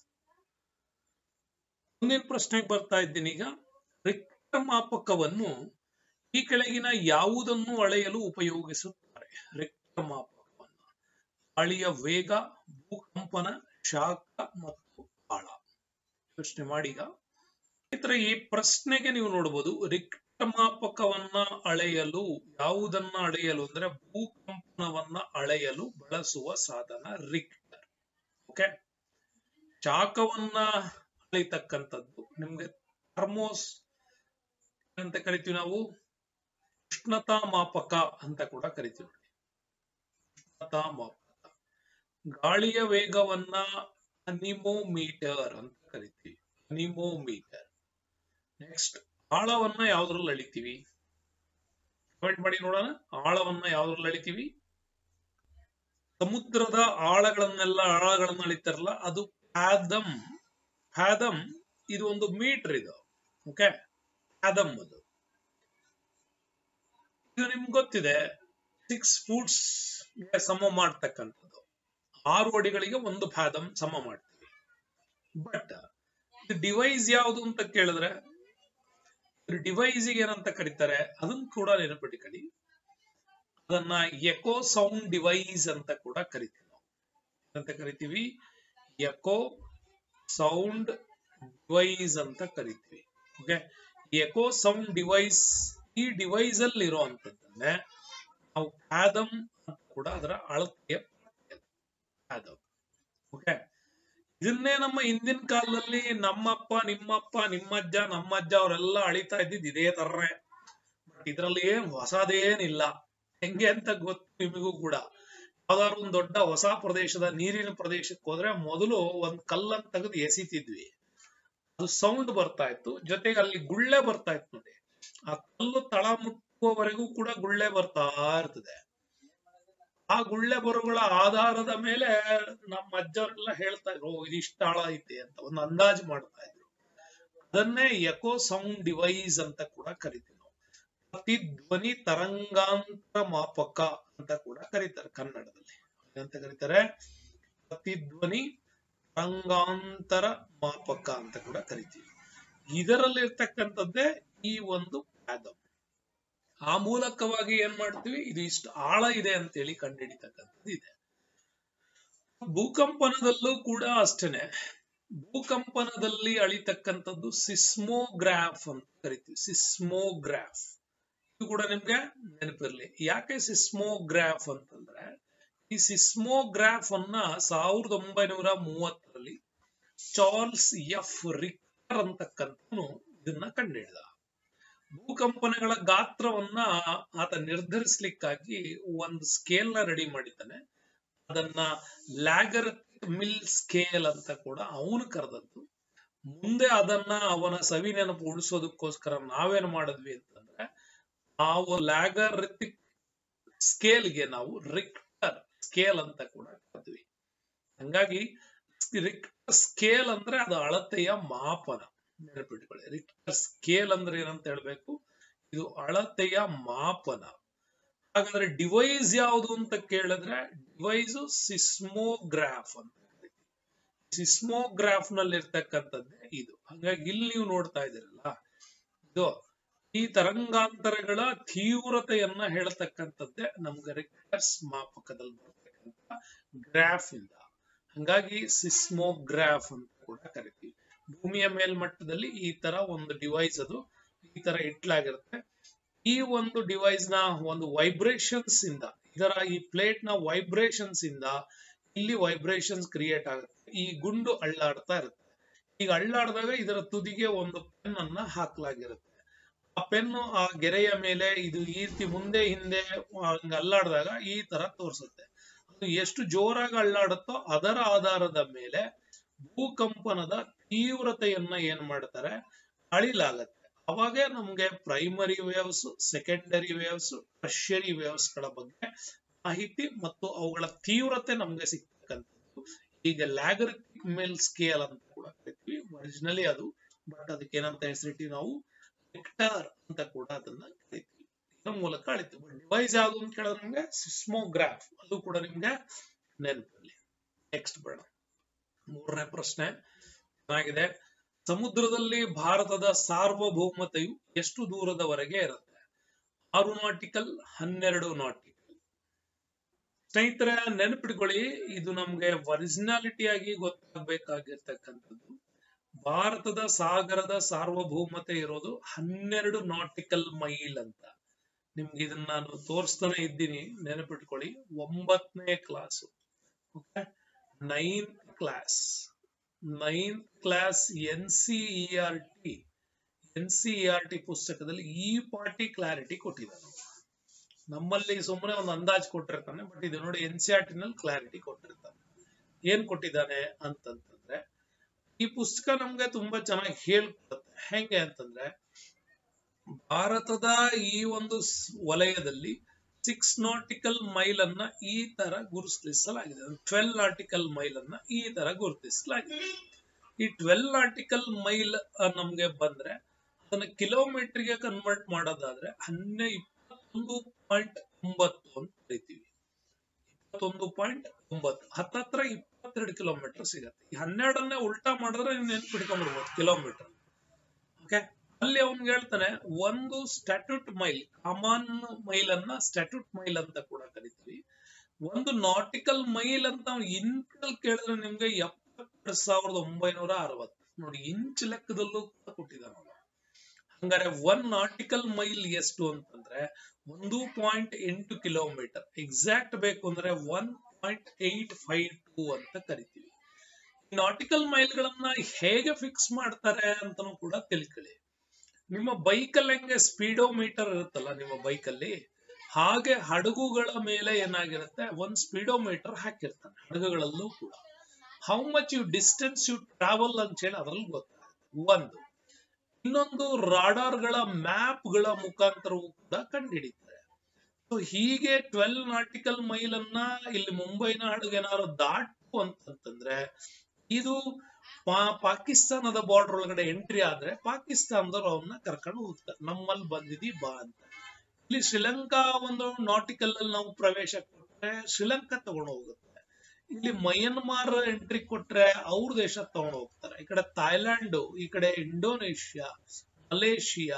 S1: ಮುಂದಿನ ಪ್ರಶ್ನೆಗೆ ಬರ್ತಾ ಇದ್ದೀನಿ ಈಗ ರಿಕ್ಟರ್ ಮಾಪಕವನ್ನು ಈ ಕೆಳಗಿನ ಯಾವುದನ್ನು ಅಳೆಯಲು ಉಪಯೋಗಿಸುತ್ತಾರೆ ರಿಕ್ಟರ್ ಮಾಪಕವನ್ನು ಗಾಳಿಯ ವೇಗ ಭೂಕಂಪನ ಶಾಖ ಮತ್ತು ಆಳ ಯೋಚನೆ ಮಾಡಿ ಈಗ ಸ್ನೇಹಿತರೆ ಈ ಪ್ರಶ್ನೆಗೆ ನೀವು ನೋಡಬಹುದು ರಿಕ್ಟರ್ ಮಾಪಕವನ್ನ ಅಳೆಯಲು ಯಾವುದನ್ನ ಅಳೆಯಲು ಅಂದ್ರೆ ಭೂಕಂಪನವನ್ನ ಅಳೆಯಲು ಬಳಸುವ ಸಾಧನ ರಿಕ್ಟರ್ ಓಕೆ ಶಾಖವನ್ನ ಅಳಿತಕ್ಕಂಥದ್ದು ನಿಮ್ಗೆ ಥರ್ಮೋಸ್ ಅಂತ ಕರಿತೀವಿ ನಾವು ಉಷ್ಣತಾ ಮಾಪಕ ಅಂತ ಕೂಡ ಕರಿತೀವಿ ನೋಡಿ ಉಷ್ಣತಾ ಮಾಪಕ ಗಾಳಿಯ ವೇಗವನ್ನ ಅನಿಮೋಮೀಟರ್ ಅಂತ ಕರಿತೀವಿ ಅನಿಮೋಮೀಟರ್ ನೆಕ್ಸ್ಟ್ ಆಳವನ್ನ ಯಾವ್ದ್ರಲ್ಲಿ ಅಳಿತೀವಿ ಕಮೆಂಟ್ ಮಾಡಿ ನೋಡೋಣ ಆಳವನ್ನ ಯಾವ್ದ್ರಲ್ಲಿ ಅಳಿತೀವಿ ಸಮುದ್ರದ ಆಳಗಳನ್ನೆಲ್ಲ ಆಳಗಳನ್ನ ಅಳಿತಾರಲ್ಲ ಅದು ಫ್ಯಾದಮ್ ಫ್ಯಾದಮ್ ಇದು ಒಂದು ಮೀಟರ್ ಇದು ಓಕೆ ಫ್ಯಾದಮ್ ಅದು ಇದು ನಿಮ್ಗೆ ಗೊತ್ತಿದೆ ಸಿಕ್ಸ್ ಫೂಟ್ಸ್ ಸಮ ಮಾಡ್ತಕ್ಕಂಥದ್ದು ಆರು ಅಡಿಗಳಿಗೆ ಒಂದು ಫ್ಯಾದಮ್ ಸಮ ಮಾಡ್ತೀವಿ ಬಟ್ ಇದು ಡಿವೈಸ್ ಯಾವುದು ಅಂತ ಕೇಳಿದ್ರೆ ಡಿವೈಸ್ ಏನಂತ ಕರೀತಾರೆ ಅದನ್ನ ಕೂಡ ನೆನಪಿಟ್ಕೊಳ್ಳಿ ಅದನ್ನ ಎಕೋ ಸೌಂಡ್ ಡಿವೈಸ್ ಅಂತ ಕೂಡ ಕರಿತೀವಿ ನಾವು ಅಂತ ಕರಿತೀವಿ ಎಕೋ ಸೌಂಡ್ ಡಿವೈಸ್ ಅಂತ ಕರಿತೀವಿ ಓಕೆ ಎಕೋ ಸೌಂಡ್ ಡಿವೈಸ್ ಈ ಡಿವೈಸ್ ಅಲ್ಲಿ ಇರುವಂತದ್ದನ್ನೇ ನಾವು ಫ್ಯಾದಮ್ ಅಂತ ಕೂಡ ಅದರ ಅಳತೆಯ ಫ್ಯಾದಮ್ ಓಕೆ ಇದನ್ನೇ ನಮ್ಮ ಹಿಂದಿನ ಕಾಲದಲ್ಲಿ ನಮ್ಮಪ್ಪ ನಿಮ್ಮಪ್ಪ ನಿಮ್ಮಜ್ಜ ನಮ್ಮಜ್ಜ ಅವರೆಲ್ಲ ಅಳಿತಾ ಇದ್ದಿದ್ದು ಇದೇ ತರ್ರೆ ಬಟ್ ಇದ್ರಲ್ಲಿ ಏನ್ ಹೊಸದೇನಿಲ್ಲ ಹೆಂಗೆ ಅಂತ ಗೊತ್ತು ನಿಮಗೂ ಕೂಡ ಯಾವ್ದಾದ್ರು ಒಂದ್ ದೊಡ್ಡ ಹೊಸ ಪ್ರದೇಶದ ನೀರಿನ ಪ್ರದೇಶಕ್ಕೆ ಹೋದ್ರೆ ಮೊದಲು ಒಂದ್ ಕಲ್ಲನ್ನು ತೆಗೆದು ಎಸಿತಿದ್ವಿ ಅದು ಸೌಂಡ್ ಬರ್ತಾ ಇತ್ತು ಜೊತೆಗೆ ಅಲ್ಲಿ ಗುಳ್ಳೆ ಬರ್ತಾ ಇತ್ತು ನೋಡಿ ಆ ಕಲ್ಲು ತಳ ಮುಟ್ಟುವವರೆಗೂ ಕೂಡ ಗುಳ್ಳೆ ಬರ್ತಾ ಇರ್ತದೆ ಆ ಗುಳ್ಳೆ ಬರುಗಳ ಆಧಾರದ ಮೇಲೆ ನಮ್ಮ ಅಜ್ಜವರೆಲ್ಲ ಹೇಳ್ತಾ ಇದ್ರು "ಓ, ಇದಿಷ್ಟು ಆಳ ಐತೆ ಅಂತ ಒಂದು ಅಂದಾಜು ಮಾಡ್ತಾ ಇದ್ರು ಅದನ್ನೇ ಎಕೋ ಸೌಂಡ್ ಡಿವೈಸ್ ಅಂತ ಕೂಡ ಕರಿತೀವಿ ನಾವು ಪ್ರತಿಧ್ವನಿ ತರಂಗಾಂತರ ಮಾಪಕ ಅಂತ ಕೂಡ ಕರೀತಾರೆ ಕನ್ನಡದಲ್ಲಿ ಏನಂತ ಕರೀತಾರೆ ಪ್ರತಿಧ್ವನಿ ತರಂಗಾಂತರ ಮಾಪಕ ಅಂತ ಕೂಡ ಕರಿತೀವಿ ಇದರಲ್ಲಿ ಇರ್ತಕ್ಕಂಥದ್ದೇ ಈ ಒಂದು ಪ್ಯಾದಮ್ ಆ ಮೂಲಕವಾಗಿ ಏನ್ ಮಾಡ್ತೀವಿ ಇದು ಇಷ್ಟು ಆಳ ಇದೆ ಅಂತೇಳಿ ಕಂಡುಹಿಡಿತಕ್ಕಂಥದ್ದು ಇದೆ ಭೂಕಂಪನದಲ್ಲೂ ಕೂಡ ಅಷ್ಟೇನೆ ಭೂಕಂಪನದಲ್ಲಿ ಅಳಿತಕ್ಕಂಥದ್ದು ಸಿಸ್ಮೋಗ್ರಾಫ್ ಅಂತ ಕರಿತೀವಿ ಸಿಸ್ಮೋಗ್ರಾಫ್ ಇದು ಕೂಡ ನಿಮ್ಗೆ ನೆನಪಿರ್ಲಿ ಯಾಕೆ ಸಿಸ್ಮೋಗ್ರಾಫ್ ಅಂತಂದ್ರೆ ಈ ಸಿಸ್ಮೋಗ್ರಾಫ್ ಅನ್ನ ಸಾವಿರದ ಒಂಬೈನೂರ ಮೂವತ್ತರಲ್ಲಿ ಚಾರ್ಲ್ಸ್ ಎಫ್ ರಿಕ್ಟರ್ ಅಂತಕ್ಕಂಥವನು ಇದನ್ನ ಕಂಡುಹಿಡಿದ ಭೂಕಂಪನಗಳ ಗಾತ್ರವನ್ನ ಆತ ನಿರ್ಧರಿಸ್ಲಿಕ್ಕಾಗಿ ಒಂದು ಸ್ಕೇಲ್ ನ ರೆಡಿ ಮಾಡಿದ್ದಾನೆ ಅದನ್ನ ಲ್ಯಾಗರ್ ಮಿಲ್ ಸ್ಕೇಲ್ ಅಂತ ಕೂಡ ಅವನು ಕರೆದದ್ದು ಮುಂದೆ ಅದನ್ನ ಅವನ ಸವಿ ನೆನಪು ಉಳಿಸೋದಕ್ಕೋಸ್ಕರ ನಾವೇನ್ ಮಾಡಿದ್ವಿ ಅಂತಂದ್ರೆ ನಾವು ಲ್ಯಾಗರಿಥಿಕ್ ಸ್ಕೇಲ್ಗೆ ನಾವು ರಿಕ್ಟರ್ ಸ್ಕೇಲ್ ಅಂತ ಕೂಡ ಕರೆದ್ವಿ ಹಂಗಾಗಿ ರಿಕ್ಟರ್ ಸ್ಕೇಲ್ ಅಂದ್ರೆ ಅದು ಅಳತೆಯ ಮಾಪನ ನೆನಪಿಟ್ಕೊಳ್ಳಿ ರಿಕ್ಟರ್ ಸ್ಕೇಲ್ ಅಂದ್ರೆ ಏನಂತ ಹೇಳ್ಬೇಕು ಇದು ಅಳತೆಯ ಮಾಪನ ಹಾಗಾದ್ರೆ ಡಿವೈಸ್ ಯಾವುದು ಅಂತ ಕೇಳಿದ್ರೆ ಡಿವೈಸ್ ಸಿಸ್ಮೋಗ್ರಾಫ್ ಅಂತ ಸಿಸ್ಮೋಗ್ರಾಫ್ ನಲ್ಲಿ ಇರ್ತಕ್ಕಂಥದ್ದೇ ಇದು ಹಾಗಾಗಿ ಇಲ್ಲಿ ನೀವು ನೋಡ್ತಾ ಇದ್ದೀರಲ್ಲ ಇದು ಈ ತರಂಗಾಂತರಗಳ ತೀವ್ರತೆಯನ್ನ ಹೇಳ್ತಕ್ಕಂಥದ್ದೇ ನಮ್ಗೆ ರಿಕ್ಟರ್ಸ್ ಮಾಪಕದಲ್ಲಿ ಬರ್ತಕ್ಕಂಥ ಗ್ರಾಫ್ ಇಂದ ಹಂಗಾಗಿ ಸಿಸ್ಮೋಗ್ರಾಫ್ ಅಂತ ಕೂಡ ಕರಿತೀವಿ ಭೂಮಿಯ ಮೇಲ್ಮಟ್ಟದಲ್ಲಿ ಈ ತರ ಒಂದು ಡಿವೈಸ್ ಅದು ಈ ತರ ಇಟ್ಲಾಗಿರುತ್ತೆ ಈ ಒಂದು ಡಿವೈಸ್ ನ ಒಂದು ವೈಬ್ರೇಷನ್ಸ್ ಇಂದ ಇದರ ಈ ಪ್ಲೇಟ್ ನ ವೈಬ್ರೇಷನ್ಸ್ ಇಂದ ಇಲ್ಲಿ ವೈಬ್ರೇಷನ್ಸ್ ಕ್ರಿಯೇಟ್ ಆಗುತ್ತೆ ಈ ಗುಂಡು ಅಳ್ಳಾಡ್ತಾ ಇರುತ್ತೆ ಈಗ ಅಳ್ಳಾಡಿದಾಗ ಇದರ ತುದಿಗೆ ಒಂದು ಪೆನ್ ಅನ್ನ ಹಾಕ್ಲಾಗಿರುತ್ತೆ ಆ ಪೆನ್ನು ಆ ಗೆರೆಯ ಮೇಲೆ ಇದು ಈ ರೀತಿ ಮುಂದೆ ಹಿಂದೆ ಹಂಗ ಅಲ್ಲಾಡಿದಾಗ ಈ ತರ ತೋರಿಸುತ್ತೆ ಅದು ಎಷ್ಟು ಜೋರಾಗಿ ಅಳ್ಳಾಡುತ್ತೋ ಅದರ ಆಧಾರದ ಮೇಲೆ ಭೂಕಂಪನದ ತೀವ್ರತೆಯನ್ನ ಏನ್ ಮಾಡ್ತಾರೆ ಅಳಿಲಾಗತ್ತೆ ಅವಾಗೆ ನಮ್ಗೆ primary waves secondary waves tertiary waves ಗಳ ಬಗ್ಗೆ ಮಾಹಿತಿ ಮತ್ತು ಅವುಗಳ ತೀವ್ರತೆ ನಮ್ಗೆ ಸಿಗ್ತಕ್ಕಂಥದ್ದು ಈಗ ಲ್ಯಾಗರಿಥಿಕ್ ಮೇಲ್ ಸ್ಕೇಲ್ ಅಂತ ಕೂಡ ಕರಿತೀವಿ ಒರಿಜಿನಲಿ ಅದು ಬಟ್ ಅದಕ್ಕೆ ಏನಂತ ಹೆಸರಿಟ್ಟು ನಾವು ವೆಕ್ಟರ್ ಅಂತ ಕೂಡ ಅದನ್ನ ಕರಿತೀವಿ ಇದರ ಮೂಲಕ ಅಳಿತೀವಿ ಡಿವೈಸ್ ಯಾವುದು ಅಂತ ಕೇಳಿದ್ರೆ ನಮ್ಗೆ ಸಿಸ್ಮೋಗ್ರಾಫ್ ಅದು ಕೂಡ ನಿಮ್ಗೆ ನೆನಪಲ್ಲಿ ನೆಕ್ಸ್ಟ್ ಬೇಡ ಮೂರನೇ ಪ್ರಶ್ನೆ ಚೆನ್ನಾಗಿದೆ ಸಮುದ್ರದಲ್ಲಿ ಭಾರತದ ಸಾರ್ವಭೌಮತೆಯು ಎಷ್ಟು ದೂರದವರೆಗೆ ಇರುತ್ತೆ ಆರು ನಾಟಿಕಲ್ ಹನ್ನೆರಡು ನಾಟಿಕಲ್ ಸ್ನೇಹಿತರೆ ನೆನಪಿಟ್ಕೊಳ್ಳಿ ಇದು ನಮ್ಗೆ ಒರಿಜಿನಾಲಿಟಿ ಆಗಿ ಗೊತ್ತಾಗಬೇಕಾಗಿರ್ತಕ್ಕಂಥದ್ದು ಭಾರತದ ಸಾಗರದ ಸಾರ್ವಭೌಮತೆ ಇರೋದು ಹನ್ನೆರಡು ನಾಟಿಕಲ್ ಮೈಲ್ ಅಂತ ನಿಮ್ಗೆ ಇದನ್ನ ನಾನು ತೋರಿಸ್ತಾನೆ ಇದ್ದೀನಿ ನೆನಪಿಟ್ಕೊಳ್ಳಿ ಒಂಬತ್ತನೇ class okay ninth class ninth class N C E R T N C E R T ಪುಸ್ತಕದಲ್ಲಿ ಈ ಪಾರ್ಟಿ ಕ್ಲಾರಿಟಿ ಕೊಟ್ಟಿದ್ದಾನೆ ನಮ್ಮಲ್ಲಿ ಸುಮ್ಮನೆ ಒಂದು ಅಂದಾಜ್ ಕೊಟ್ಟಿರ್ತಾನೆ ಬಟ್ ಇದು ನೋಡಿ ಎನ್ ಸಿ ಆರ್ ಟಿ ನಲ್ಲಿ ಕ್ಲಾರಿಟಿ ಕೊಟ್ಟಿರ್ತಾನೆ ಏನ್ ಕೊಟ್ಟಿದ್ದಾನೆ ಅಂತಂತಂದ್ರೆ ಈ ಪುಸ್ತಕ ನಮ್ಗೆ ತುಂಬಾ ಚೆನ್ನಾಗಿ ಹೇಳ್ಕೊಡುತ್ತೆ ಹೆಂಗೆ ಅಂತಂದ್ರೆ ಭಾರತದ ಈ ಒಂದು ವಲಯದಲ್ಲಿ ಸಿಕ್ಸ್ ನಾಟಿಕಲ್ ಮೈಲ್ ಅನ್ನ ಈ ತರ ಗುರುತಿಸಲಾಗಿದೆ ಟ್ವೆಲ್ ನಾಟಿಕಲ್ ಮೈಲ್ ಅನ್ನ ಈ ತರ ಗುರುತಿಸಲಾಗಿದೆ ಈ ಟ್ವೆಲ್ ನಾಟಿಕಲ್ ಮೈಲ್ ನಮ್ಗೆ ಬಂದ್ರೆ ಅದನ್ನ ಕಿಲೋಮೀಟರ್ಗೆ ಕನ್ವರ್ಟ್ ಮಾಡೋದಾದ್ರೆ ಹನ್ನೆ ಇಪ್ಪತ್ತೊಂದು ಪಾಯಿಂಟ್ ಒಂಬತ್ತು ಅಂತ ಕರಿತೀವಿ ಇಪ್ಪತ್ತೊಂದು ಪಾಯಿಂಟ್ ಒಂಬತ್ತು ಹತ್ತತ್ರ ಇಪ್ಪತ್ತೆರಡು ಕಿಲೋಮೀಟರ್ ಸಿಗತ್ತೆ ಈ ಹನ್ನೆರಡನ್ನೇ ಉಲ್ಟಾ ಮಾಡಿದ್ರೆ ನೀವು ನೆನ್ಪಿಟ್ಕೊಂಡ್ಬಿಡ್ಬೋದು ಕಿಲೋಮೀಟರ್ ಓಕೆ ಅಲ್ಲಿ ಅವ್ನ್ಗೆ ಹೇಳ್ತಾನೆ ಒಂದು ಸ್ಟ್ಯಾಟ್ಯೂಟ್ ಮೈಲ್ ಕಾಮನ್ ಮೈಲ್ ಅನ್ನ ಸ್ಟ್ಯಾಟ್ಯೂಟ್ ಮೈಲ್ ಅಂತ ಕೂಡ ಕರಿತೀವಿ ಒಂದು ನಾಟಿಕಲ್ ಮೈಲ್ ಅಂತ ಇಂಚಲ್ ಕೇಳಿದ್ರೆ ನಿಮ್ಗೆ ಎಪ್ಪತ್ತೆರಡು ಸಾವಿರದ ಒಂಬೈನೂರ ಅರವತ್ತು ನೋಡಿ ಇಂಚ್ ಲೆಕ್ಕದಲ್ಲೂ ಕೂಡ ಕೊಟ್ಟಿದ್ದಾನೆ ಹಂಗಾರೆ ಒನ್ ನಾಟಿಕಲ್ ಮೈಲ್ ಎಷ್ಟು ಅಂತಂದ್ರೆ ಒಂದು ಪಾಯಿಂಟ್ ಎಂಟು ಕಿಲೋಮೀಟರ್ ಎಕ್ಸಾಕ್ಟ್ ಬೇಕು ಅಂದ್ರೆ one point eight five two ಅಂತ ಕರಿತೀವಿ ನಾಟಿಕಲ್ ಮೈಲ್ ಗಳನ್ನ ಹೇಗೆ ಫಿಕ್ಸ್ ಮಾಡ್ತಾರೆ ಅಂತಾನು ಕೂಡ ತಿಳ್ಕೊಳ್ಳಿ ನಿಮ್ಮ ಬೈಕ್ ಅಲ್ಲಿ ಹೆಂಗೆ ಸ್ಪೀಡೋಮೀಟರ್ ಇರುತ್ತಲ್ಲ ನಿಮ್ಮ ಬೈಕ್ ಅಲ್ಲಿ ಹಾಗೆ ಹಡಗುಗಳ ಮೇಲೆ ಏನಾಗಿರುತ್ತೆ ಒಂದ್ ಸ್ಪೀಡೋಮೀಟರ್ ಹಾಕಿರ್ತಾನೆ ಹಡಗುಗಳಲ್ಲೂ ಕೂಡ how much you distance you travel ಅಂತ ಹೇಳಿ ಅದ್ರಲ್ಲಿ ಗೊತ್ತಾಗುತ್ತೆ ಒಂದು ಇನ್ನೊಂದು ರಾಡಾರ್ ಗಳ ಮ್ಯಾಪ್ ಗಳ ಮುಖಾಂತರವೂ ಕೂಡ ಕಂಡುಹಿಡಿತಾರೆ ಸೊ ಹೀಗೆ ಟ್ವೆಲ್ ನಾಟಿಕಲ್ ಮೈಲ್ ಅನ್ನ ಇಲ್ಲಿ ಮುಂಬೈನ ಹಡಗು ಏನಾದ್ರು ದಾಟು ಅಂತಂತಂದ್ರೆ ಇದು ಪಾಕಿಸ್ತಾನದ ಬಾರ್ಡರ್ ಒಳಗಡೆ ಎಂಟ್ರಿ ಆದ್ರೆ ಪಾಕಿಸ್ತಾನದವ್ರು ಅವನ್ನ ಕರ್ಕೊಂಡು ಹೋಗ್ತಾರೆ ನಮ್ಮಲ್ಲಿ ಬಂದಿದಿ ಬಾ ಅಂತ ಇಲ್ಲಿ ಶ್ರೀಲಂಕಾ ಒಂದು ನಾಟಿಕಲ್ ಅಲ್ಲಿ ನಾವು ಪ್ರವೇಶ ಕೊಟ್ರೆ ಶ್ರೀಲಂಕಾ ತಗೊಂಡು ಹೋಗುತ್ತೆ ಇಲ್ಲಿ ಮಯನ್ಮಾರ್ ಎಂಟ್ರಿ ಕೊಟ್ರೆ ಅವ್ರ ದೇಶ ತಗೊಂಡು ಹೋಗ್ತಾರೆ ಈ ಕಡೆ ಥೈಲ್ಯಾಂಡ್ ಈ ಕಡೆ Indonesia Malaysia